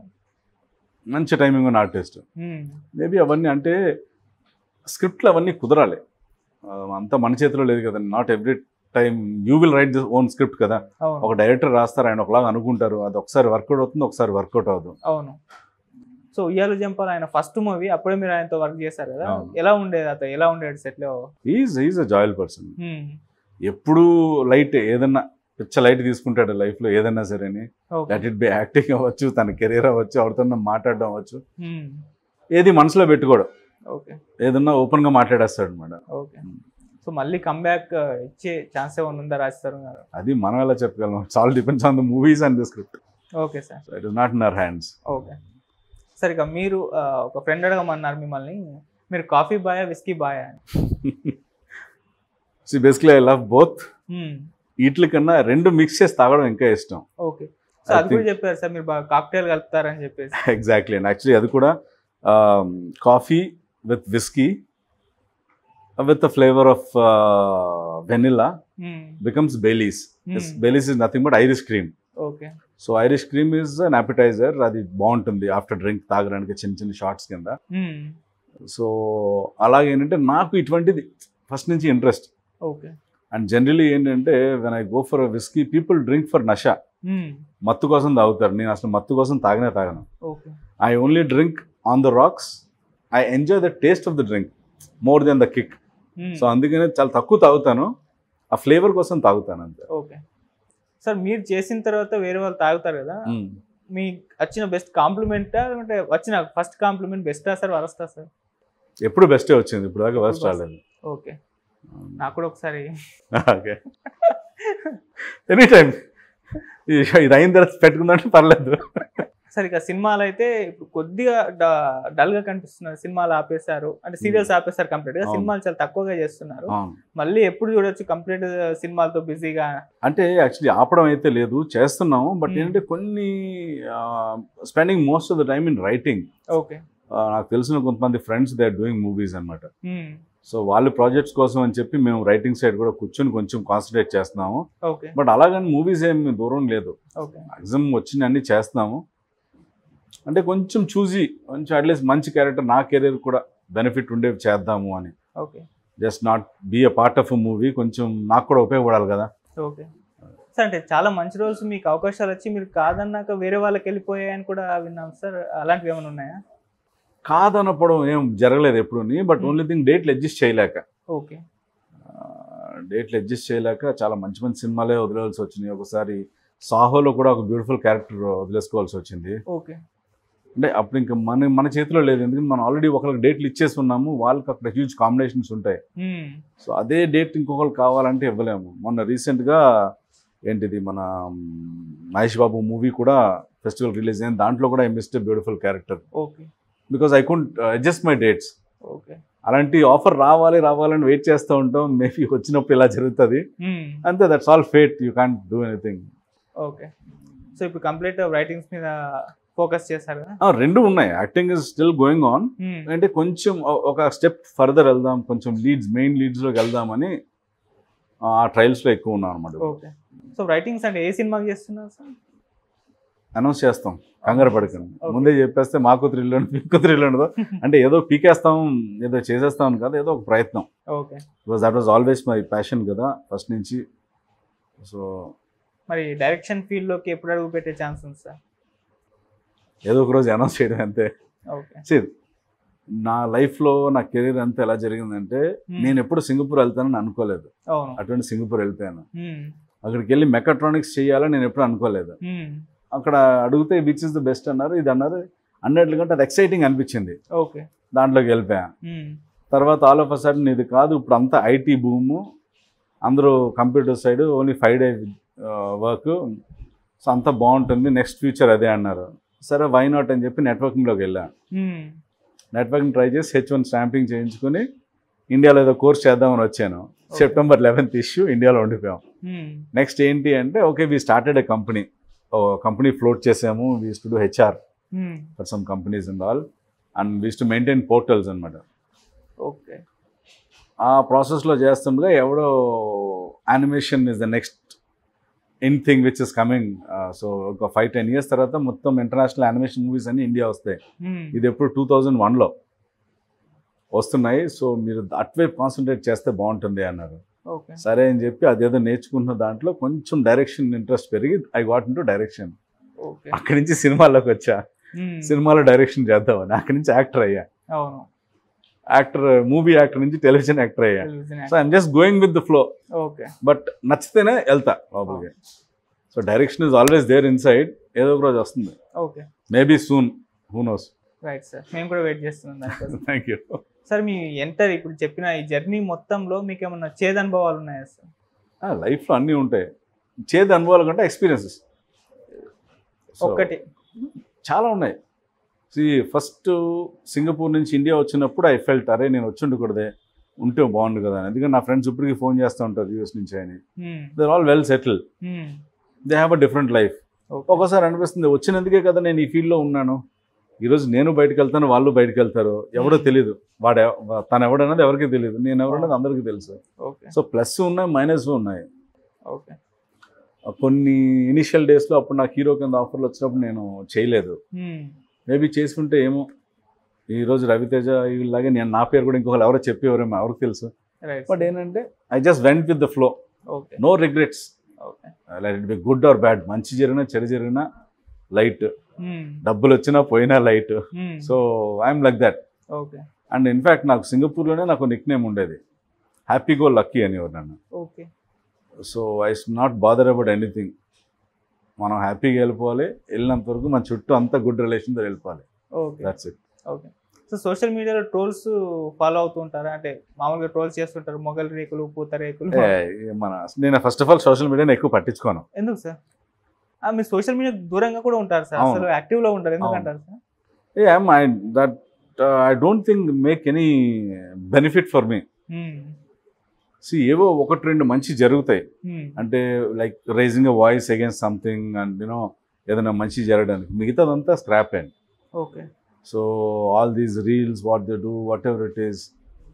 మంచి టైమింగ్ ఉన్న ఆర్టిస్ట్ Hmm. మేబీ అవన్నీ అంటే స్క్రిప్ట్లు అవన్నీ కుదరాలి ఆ, అంతా మన చేతిలో లేదు కదండి not every time you will write this own script కదా అవును ఒక డైరెక్టర్ రాస్తారు ఆయన ఒకలాగా అనుకుంటారు అది ఒకసారి వర్కౌట్ అవుతుంది ఒకసారి వర్కౌట్ అవ్వదు అవును సో ఉయ్యాలు జంపాలు ఆయన ఫస్ట్ మూవీ అప్పుడే మీరు ఆయనతో వర్క్ చేశారు కదా అవును. ఎలా ఉండేది అతను ఎలా ఉండేది సెట్ లో is is a jovial person Hmm. ఎప్పుడు లైట్ ఏదన్నా పిచ్చ లైట్ తీసుకుంటాడు లైఫ్లో ఏదన్నా సరే okay that it be acting అవ్వచ్చు తన కెరీర్ అవ్వచ్చు ఎవరితో మాట్లాడడం అవ్వచ్చు Hmm. ఏది మనసులో పెట్టుకోడు ఓకే ఏదన్నా ఓపెన్గా మాట్లాడేస్తాడు అనమాట ఓకే సో మళ్ళీ కమ్బ్యాక్ ఇచ్చే ఛాన్స్ ఏమైనా ఉందా రాస్తారు గారు అది మనం ఎలా చెప్పగలం it's all depends on the movies and the script okay sir it is not in our hands okay సరే ఇక మీరు ఆ, ఒక ఫ్రెండ్ అడగమన్నారు మిమ్మల్ని మీరు కాఫీ బాయా విస్కీ బాయా so basically I love both వీటి కన్నా రెండు మిక్స్ చేసి తాగడం ఇంకా ఇష్టం ఓకే సో I అది కూడా think- చెప్పారు సార్ మీరు బాగా కాక్టైల్ కలుపుతారని చెప్పేసి ఎగ్జాక్ట్లీ అండ్ యాక్చువల్లీ అది కూడా coffee with whisky with the flavour of vanilla becomes Baileys Baileys is nothing but Irish cream okay so Irish cream is an appetiser అది బాగుంటుంది ఆఫ్టర్ డ్రింక్ తాగడానికి చిన్న చిన్న షార్ట్స్ కింద సో అలాగే ఏంటంటే నాకు ఇటువంటిది ఫస్ట్ నుంచి ఇంట్రెస్ట్ ఓకే అండ్ జనరలీ ఏంటంటే when I go for whisky people drink for నషా మత్తు కోసం తాగుతారు నేను అసలు మత్తు కోసం తాగనే తాగను okay I only drink on the rocks I enjoy the taste of the drink more than the kick so అందుకనే చాలా తక్కువ తాగుతాను ఆ ఫ్లేవర్ కోసం తాగుతాను అంతే ఓకే సార్ మీరు చేసిన తర్వాత వేరే వాళ్ళు తాగుతారు కదా మీకు వచ్చిన బెస్ట్ కాంప్లిమెంట్ అంటే వచ్చిన ఫస్ట్ కాంప్లిమెంట్ బెస్టా సార్ వరస్తా సార్ ఎప్పుడు బెస్టే వచ్చింది ఇప్పుడు దాకా వర్స్ట్ ఎప్పుడు రాలేదు ఓకే నాకు కూడా ఒకసారి ఓకే ఎనీ టైం ఇది అయిన తర్వాత పెట్టుకుందంటే పర్లేదు సరే ఇక సినిమాలు అయితే ఇప్పుడు కొద్దిగా డల్ గా కనిపిస్తున్నారు సినిమాలు ఆపేశారు అంటే సీరియల్స్ ఆపేశారు కంప్లీట్ గా అవును. సినిమాలు చాలా తక్కువగా చేస్తున్నారు అవును. మళ్ళీ ఎప్పుడు చూడొచ్చు కంప్లీట్ సినిమాలతో బిజీగా అంటే యాక్చువల్లీ ఆపడం అయితే లేదు చేస్తున్నాము బట్ Hmm. ఏంటంటే కొన్ని spending most of the time in writing okay నాకు తెలిసిన కొంతమంది friends they are doing movies అనమాట సో వాళ్ళ ప్రాజెక్ట్స్ కోసం అని చెప్పి మేము రైటింగ్ సైడ్ కూడా కూర్చొని కొంచెం కాన్సన్ట్రేట్ చేస్తున్నాము ఓకే బట్ అలాగని మూవీస్ ఏమి దూరం లేదు ఓకే మ్యాక్సిమం వచ్చిన అన్ని చేస్తున్నాము అంటే కొంచెం చూసి కొంచెం అట్లీస్ట్ మంచి క్యారెక్టర్ నా కెరీర్ కూడా బెనిఫిట్ ఉండేవి చేద్దాము అని okay just not be a part of a movie కొంచెం నాకు కూడా ఉపయోగపడాలి కదా ఓకే సార్ అంటే చాలా మంచి రోల్స్ మీకు అవకాశాలు వచ్చి మీరు కాదన్నాక వేరే వాళ్ళకి వెళ్ళిపోయాయని కూడా విన్నాం సార్ అలాంటివి ఏమైనా ఉన్నాయా కాదనపడం ఏం జరగలేదు ఎప్పుడు బట్ Hmm. ఓన్లీ థింగ్ డేట్లు అడ్జస్ట్ చేయలేక ఓకే డేట్లు అడ్జస్ట్ చేయలేక చాలా మంచి మంచి సినిమాలే వదిలేవాల్సి వచ్చినాయి ఒకసారి సాహోలో కూడా ఒక బ్యూటిఫుల్ క్యారెక్టర్ వదిలేసుకోవాల్సి వచ్చింది ఓకే అంటే అప్పుడు ఇంకా మన మన చేతిలో లేదు ఎందుకంటే మనం ఆల్రెడీ ఒకరికి డేట్లు ఇచ్చేసి ఉన్నాము వాళ్ళకి అక్కడ హ్యూజ్ కాంబినేషన్స్ ఉంటాయి సో అదే డేట్ ఇంకొకరు కావాలంటే ఇవ్వలేము మొన్న రీసెంట్గా ఏంటిది మన మ్, మహేష్ బాబు మూవీ కూడా ఫెస్టివల్ రిలీజ్ అయింది దాంట్లో కూడా I missed beautiful character okay because I couldn't adjust my dates okay అలాంటి ఆఫర్ రావాలి రావాలని వెయిట్ చేస్తూ ఉంటాం మేబీ వచ్చినప్పుడు ఇలా జరుగుతుంది అంతే that's all fate you can do anything okay so ఇప్పుడు కంప్లీట్ రైటింగ్స్ మీద ఫోకస్ చేశారు కదా రెండు ఉన్నాయి acting is still going on మ్మ్. అంటే కొంచెం ఒ- ఒక స్టెప్ ఫర్దర్ వెళ్దాం కొంచెం లీడ్స్ మెయిన్ లీడ్స్లోకి వెళ్దామని ఆ ట్రయల్స్లో ఎక్కువ ఉన్నాం అనమాట ఓకే సో రైటింగ్స్ అంటే ఏ సినిమాకి చేస్తున్నారు సార్ అనౌన్స్ చేస్తాం కంగారు పడకండి Okay. ముందే చెప్పేస్తే మాకు థ్రిల్ మీకు థ్రిల్ ఉండదు అంటే ఏదో పీకేస్తాం ఏదో చేసేస్తాం కాదు ఏదో ఒక ప్రయత్నం okay because that was always my passion కదా ఫస్ట్ నుంచి సో మరి డైరెక్షన్ ఫీల్డ్లోకి ఎప్పుడు అడుగు పెట్టే ఛాన్స్ ఉంది సార్ ఏదో ఒక రోజు అనౌన్స్ చేయడం అంతే ఓకే See, నా లైఫ్లో నా కెరీర్ అంతా ఎలా జరిగిందంటే నేను ఎప్పుడు సింగపూర్ వెళ్తానని అనుకోలేదు అవును అటువంటి సింగపూర్ వెళ్ళిపోయాను మ్మ్. అక్కడికి వెళ్ళి మెకాట్రానిక్స్ చేయాలని నేను ఎప్పుడు అనుకోలేదు మ్మ్. అక్కడ అడిగితే విచ్ ఇస్ ద బెస్ట్ అన్నారు ఇది అన్నారు అన్నట్లుగా అది ఎక్సైటింగ్ అనిపించింది ఓకే దాంట్లోకి వెళ్ళిపోయా మ్మ్. తర్వాత ఆల్ ఆఫ్ అ సడన్ ఇది కాదు ఇప్పుడు అంతా ఐటీ భూము అందరూ computer side only five day work so అంతా బాగుంటుంది నెక్స్ట్ ఫ్యూచర్ అదే అన్నారు సరే వై నాట్ అని చెప్పి నెట్వర్కింగ్లోకి వెళ్ళా మ్మ్. నెట్వర్కింగ్ ట్రై చేసి హెచ్ వన్ స్టాంపింగ్ చేయించుకుని ఇండియాలో ఏదో కోర్స్ చేద్దామని వచ్చాను సెప్టెంబర్ లెవెన్త్ ఇష్యూ ఇండియాలో ఉండిపోయాం మ్మ్. నెక్స్ట్ ఏంటి అంటే okay we started a company company float చేసాము we to do HR hmm. For some companies and all and we used to maintain portals అనమాట ఓకే ఆ ప్రాసెస్లో చేస్తుండగా ఎవడో animation is the next in thing which is coming so ఒక five ten years తర్వాత మొత్తం international animation movies అన్ని India వస్తాయి మ్మ్. ఇది ఎప్పుడు టూ థౌజండ్ వన్లో వస్తున్నాయి సో మీరు అటువైపు కాన్సన్ట్రేట్ చేస్తే బాగుంటుంది అన్నారు ఓకే సరే అని చెప్పి అదేదో నేర్చుకుంటున్న దాంట్లో కొంచెం డైరెక్షన్ ఇంట్రెస్ట్ పెరిగి I went into direction okay అక్కడి నుంచి సినిమాల్లోకి వచ్చా మ్మ్. సినిమాలో డైరెక్షన్ చేద్దామని అక్కడి నుంచి యాక్టర్ అయ్యా అవును యాక్టర్ మూవీ యాక్టర్ నుంచి టెలివిజన్ యాక్టర్ అయ్యా తెలిసిన so I'm just going with the flow okay but నచ్చితేనే వెళ్తా లోపలికి so direction is always there inside ఏదో ఒక రోజు వస్తుంది okay maybe soon who knows right sir మేము కూడా వెయిట్ చేస్తున్నాం దానికోసం థ్యాంక్ యూ సార్ మీ ఎంటర్ ఇప్పుడు చెప్పిన ఈ జర్నీ మొత్తంలో మీకు ఏమన్నా చేదు అనుభవాలు ఉన్నాయా సార్ లైఫ్లో అన్నీ ఉంటాయి చేదు అనుభవాల కంటే ఎక్స్పీరియన్సెస్ ఒక్కటి చాలా ఉన్నాయి సి ఫస్ట్ సింగపూర్ నుంచి ఇండియా వచ్చినప్పుడు ఐ ఫెల్ట్ అరే నేను వచ్చి ఉండకూడదే ఉంటే బాగుండు కదా అని ఎందుకంటే నా ఫ్రెండ్స్ ఇప్పటికీ ఫోన్ చేస్తూ ఉంటారు యూఎస్ నుంచి అని hmm. They all well settle hmm. They have a different life okay ఒక్కోసారి అనిపిస్తుంది వచ్చినందుకే కదా నేను ఈ ఫీల్డ్లో ఉన్నాను ఈరోజు నేను బయటకు వెళ్తాను వాళ్ళు బయటకు వెళ్తారు ఎవడో తెలియదు వాడు ఎవ- తను ఎవడన్నది ఎవరికి తెలియదు నేను ఎవరన్నది అందరికీ తెలుసు ఓకే సో ప్లస్ ఉన్నాయి మైనస్ ఉన్నాయి ఓకే కొన్ని ఇనిషియల్ డేస్లో అప్పుడు నాకు హీరో కింద ఆఫర్లు వచ్చినప్పుడు నేను చేయలేదు మ్మ్. మేబీ చేసుకుంటే ఏమో ఈరోజు రవితేజ వీళ్ళలాగే నేను నా పేరు కూడా ఇంకొకరు ఎవరో చెప్పేవారేమో ఎవరికి తెలుసు రైట్ బట్ ఏంటంటే I just went with the flow okay no regrets okay light it be good or bad మంచి జరిగినా చెడు జరిగినా లైట్ మ్మ్. డబ్బులు వచ్చినా పోయినా light hmm. So I'm like that okay and in fact నాకు సింగపూర్లోనే నాకు నిక్ నేమ్ ఉండేది హ్యాపీ గో లక్కీ అనేవారు నన్ను okay so I not bother about anything మనం హ్యాపీగా వెళ్ళిపోవాలి వెళ్ళినంత వరకు మన చుట్టూ అంతా గుడ్ రిలేషన్తో వెళ్ళిపోవాలి okay that's it okay so social మీడియాలో ట్రోల్స్ ఫాలో అవుతూ ఉంటారా అంటే మామూలుగా ట్రోల్స్ చేస్తుంటారు మొగల్ రేకులు పూత రేకులు మన నేను ఫస్ట్ ఆఫ్ ఆల్ సోషల్ మీడియాని ఎక్కువ పట్టించుకోను ఎందుకు సార్ ఆ, మీరు సోషల్ మీడియా దూరంగా కూడా ఉంటారు సార్ అవును. అసలు యాక్టివ్ లో ఉంటారు ఎందుకు అవును. అంటారు sir a I that I don't think make any benefit for me hmm. See ఏవో ఒకటి రెండు మంచి జరుగుతాయి మ్మ్. అంటే like rising a voice against something and you know ఏదైనా మంచి జరగడానికి మిగతాదంతా scrap and okay so all these reels what they do whatever it is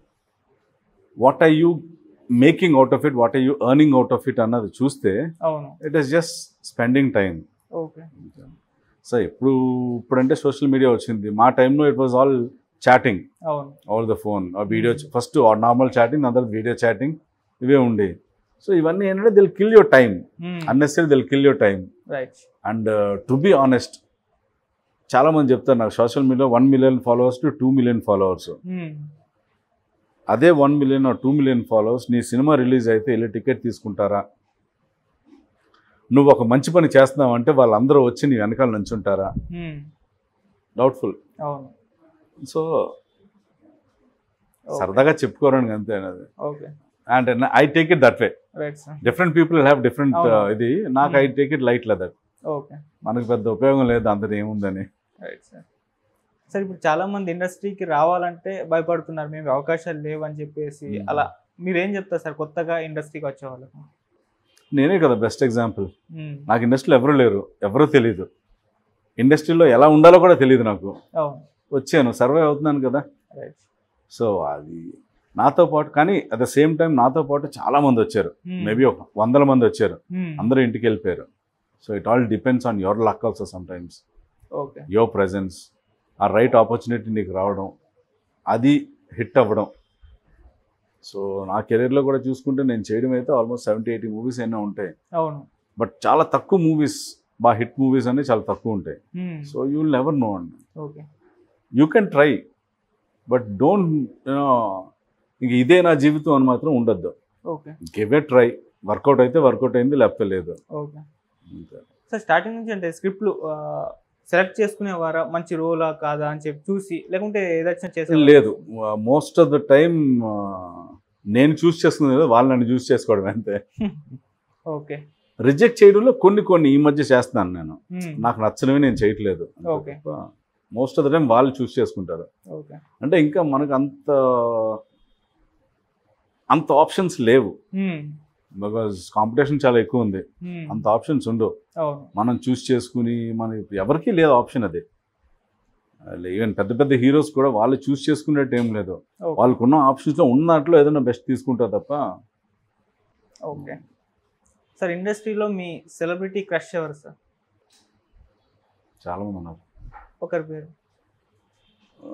what are you making out of it what are you earning out of it అన్నది చూస్తే అవును it is just spending time okay so ఇప్పుడు ఇప్పుడంటే social media వచ్చింది మా టైంలో it was all chatting అవును over the phone video first normal chatting దాని తర్వాత వీడియో చాటింగ్ ఇవే ఉండే సో ఇవన్నీ ఏంటంటే they'll kill your time unnecessary they'll kill your time right and to be honest చాలామంది చెప్తారు నాకు సోషల్ మీడియాలో one million followers to two million followers అదే one million two million followers నీ సినిమా రిలీజ్ అయితే వెళ్ళి టికెట్ తీసుకుంటారా నువ్వు ఒక మంచి పని చేస్తున్నావు అంటే వాళ్ళందరూ వచ్చి నీ వెనకాల నుంచుంటారా డౌట్ఫుల్ అవును సో సరదాగా చెప్పుకోరని అంతే అది ఓకే అంటే I take it that way right sir different people have different అవును. ఇది నాకు I take it light that okay మనకు పెద్ద ఉపయోగం లేదు అంత ఏముందని రైట్ సార్ సార్ ఇప్పుడు చాలా మంది ఇండస్ట్రీకి రావాలంటే భయపడుతున్నారు మేము అవకాశాలు లేవు అని చెప్పేసి Hmm. అలా మీరేం చెప్తారు సార్ కొత్తగా ఇండస్ట్రీకి వచ్చే వాళ్ళకు నేనే కదా బెస్ట్ ఎగ్జాంపుల్ Hmm. నాకు ఇండస్ట్రీలో ఎవరు లేరు ఎవరూ తెలియదు ఇండస్ట్రీలో ఎలా ఉండాలో కూడా తెలియదు నాకు అవును వచ్చాను సర్వే అవుతున్నాను కదా రైట్ సో అది నాతో పాటు కానీ అట్ ద సేమ్ టైం నాతో పాటు చాలా మంది వచ్చారు మేబీ ఒక వందల మంది వచ్చారు అందరూ ఇంటికి వెళ్ళిపోయారు so it all depends on your luck also sometimes okay your presence ah right opportunity నీకు రావడం అది హిట్ అవ్వడం సో నా కెరీర్లో కూడా చూసుకుంటే నేను చేయడం అయితే ఆల్మోస్ట్ సెవెంటీ ఎయిటీ మూవీస్ అయినా ఉంటాయి అవును బట్ చాలా తక్కువ మూవీస్ బాగా హిట్ మూవీస్ అనేవి చాలా తక్కువ ఉంటాయి Hmm. So you will never know అండి okay you can try but don't ఇంక ఇదే నా జీవితం అని మాత్రం ఉండొద్దు okay give a try work out అయితే వర్కౌట్ అయింది లేకపోతే లేదు ఓకే అంతే. సార్ స్టార్టింగ్ నుంచి అంటే స్క్రిప్ట్లు సెలెక్ట్ చేసుకునేవారా మంచి రోలా కాదా అని చెప్పి చూసి లేకుంటే ఏదైనా చేసే లేదు మోస్ట్ ఆఫ్ ద టైం నేను చూస్ చేసుకునేది వాళ్ళు నన్ను చూస్ చేసుకోవడం అంతే ఓకే రిజెక్ట్ చేయడంలో కొన్ని కొన్ని ఈ మధ్య చేస్తున్నాను నేను Hmm. నాకు నచ్చినవి నేను చేయట్లేదు Okay. Most of the time వాళ్ళు చూస్ చేసుకుంటారు ఓకే అంటే ఇంకా మనకు అంత అంత ఆప్షన్స్ లేవు Hmm. బికాజ్ కాంపిటీషన్ చాలా ఎక్కువ ఉంది Hmm. అంత ఆప్షన్స్ ఉండవు అవును మనం చూస్ చేసుకుని మన ఎవరికీ లేదు ఆప్షన్ అది ఈవెన్ పెద్ద పెద్ద హీరోస్ కూడా వాళ్ళు చూస్ చేసుకునేట్టు ఏం లేదు ఓకే వాళ్ళకున్న ఆప్షన్స్లో ఉన్న దాంట్లో ఏదైనా బెస్ట్ తీసుకుంటారు తప్ప ఓకే సార్ ఇండస్ట్రీలో మీ సెలబ్రిటీ క్రష్ ఎవరు సార్ చాలా మంది ఉన్నారు ఒకరి పేరు ఆ,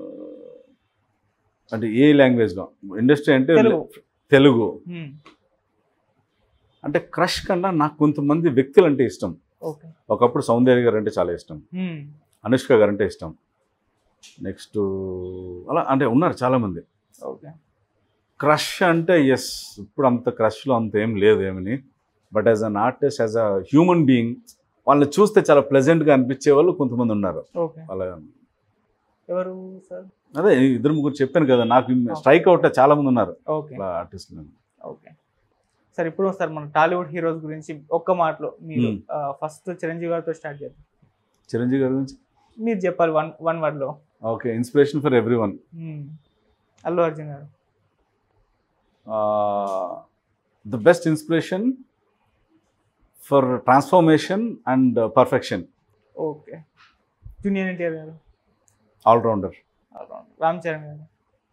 అంటే ఏ లాంగ్వేజ్లో ఇండస్ట్రీ అంటే తెలుగు తెలుగు Hmm. అంటే క్రష్ కన్నా నాకు కొంతమంది వ్యక్తులు అంటే ఇష్టం ఓకే ఒకప్పుడు సౌందర్య గారు అంటే చాలా ఇష్టం Hmm. అనుష్క గారు అంటే ఇష్టం నెక్స్ట్ అలా అంటే ఉన్నారు చాలామంది ఓకే క్రష్ అంటే ఎస్ ఇప్పుడు అంత క్రష్లో అంత ఏం లేదు ఏమని but as an artist as a human being వాళ్ళని చూస్తే చాలా ప్లెజెంట్గా అనిపించే వాళ్ళు కొంతమంది ఉన్నారు ఓకే అలా ఎవరు సార్ అదే ఇద్దరు ముగ్గురు చెప్పాను కదా నాకు స్ట్రైక్ అవుట్ చాలా మంది ఉన్నారు ఓకే అలా ఆర్టిస్టులు ఓకే సార్ ఇప్పుడు సార్ మన టాలీవుడ్ హీరోస్ గురించి ఒక్క మాటలో మీరు Hmm. ఫస్ట్ చిరంజీవి గారితో స్టార్ట్ చేద్దాం చిరంజీవి గారి గురించి మీరు చెప్పాలి వన్ వన్ వర్డ్లో okay inspiration for everyone Allu Arjun garu the best inspiration for transformation and perfection okay junior NTR garu allrounder Ram Charan garu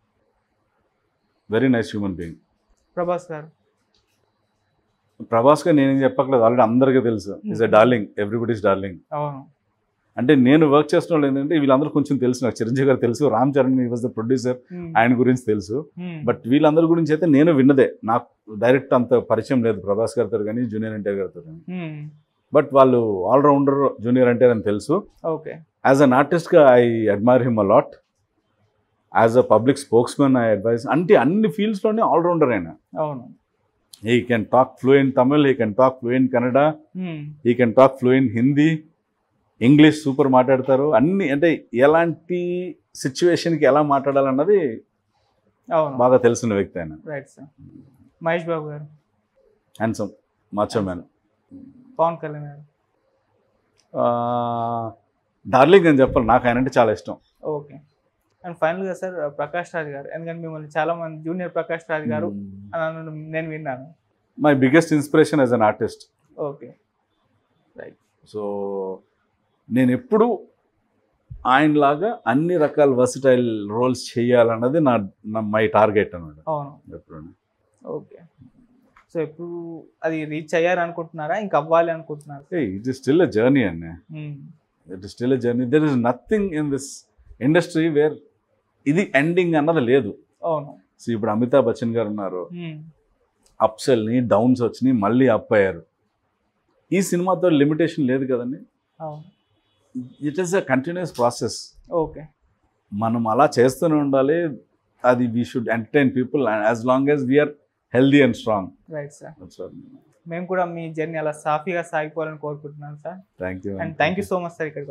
very nice human being Prabhas garu ప్రభాస్గా నేనేం చెప్పట్లేదు ఆల్రెడీ అందరికీ తెలుసు is a darling everybody's darling అవును అంటే నేను వర్క్ చేసిన వాళ్ళు ఏంటంటే వీళ్ళందరూ కొంచెం తెలుసు నాకు చిరంజీవి గారు తెలుసు Ram Charan was the producer Hmm. ఆయన గురించి తెలుసు Hmm. బట్ వీళ్ళందరి గురించి అయితే నేను విన్నదే నాకు డైరెక్ట్ అంత పరిచయం లేదు ప్రభాస్ గారితో కానీ జూనియర్ ఎన్టీఆర్ గారితో కానీ Hmm. బట్ వాళ్ళు ఆల్రౌండర్ జూనియర్ ఎన్టీఆర్ అని తెలుసు ఓకే యాజ్ అన్ ఆర్టిస్ట్గా I admire him a lot as a public spokesmen I advise అంటే అన్ని ఫీల్డ్స్లోనే ఆల్రౌండర్ ఆయన అవును he can talk fluent Tamil he can talk fluent Kannada Hmm. He can talk fluent Hindi English super మాట్లాడతారు అన్ని అంటే ఎలాంటి సిచ్యువేషన్కి ఎలా మాట్లాడాలన్నది అవును బాగా తెలిసిన వ్యక్తి ఆయన right sir Mahesh Babu garu handsome macho man Pavan Kalyan garu darling అని చెప్పాలి నాకు ఆయన అంటే చాలా ఇష్టం ఓకే అండ్ ఫైనల్గా సార్ ప్రకాష్ రాజ్ గారు ఎందుకంటే మిమ్మల్ని చాలా మంది జూనియర్ ప్రకాష్ రాజ్ గారు అని అనడం నేను విన్నాను my biggest inspiration as an artist okay right so నేను ఎప్పుడు ఆయనలాగా అన్ని రకాల వర్సిటైల్ రోల్స్ చేయాలన్నది నా నా మై టార్గెట్ అన్నమాట అవును ఎప్పుడు ఓకే సో ఇప్పుడు అది రీచ్ అయ్యారు అనుకుంటున్నారా ఇంకా అవ్వాలి అనుకుంటున్నారా it is still a journey అండి Hmm. It is still a journey there is nothing in this industry where ఇది ఎండింగ్ అన్నది లేదు అవును సో ఇప్పుడు అమితాబ్ బచ్చన్ గారు ఉన్నారు Hmm. అప్స్ వెళ్ళి డౌన్స్ వచ్చినాయి మళ్ళీ అప్ అయ్యారు ఈ సినిమాతో లిమిటేషన్ లేదు కదండి అవును it is a continuous process okay మనం అలా చేస్తూనే ఉండాలి అది we should entertain people as long as we are healthy and strong right sir మేము కూడా మీ జర్నీ అలా సాఫీగా సాగిపోవాలని కోరుకుంటున్నాను sir thank you and thank you so much sir ఇక్కడ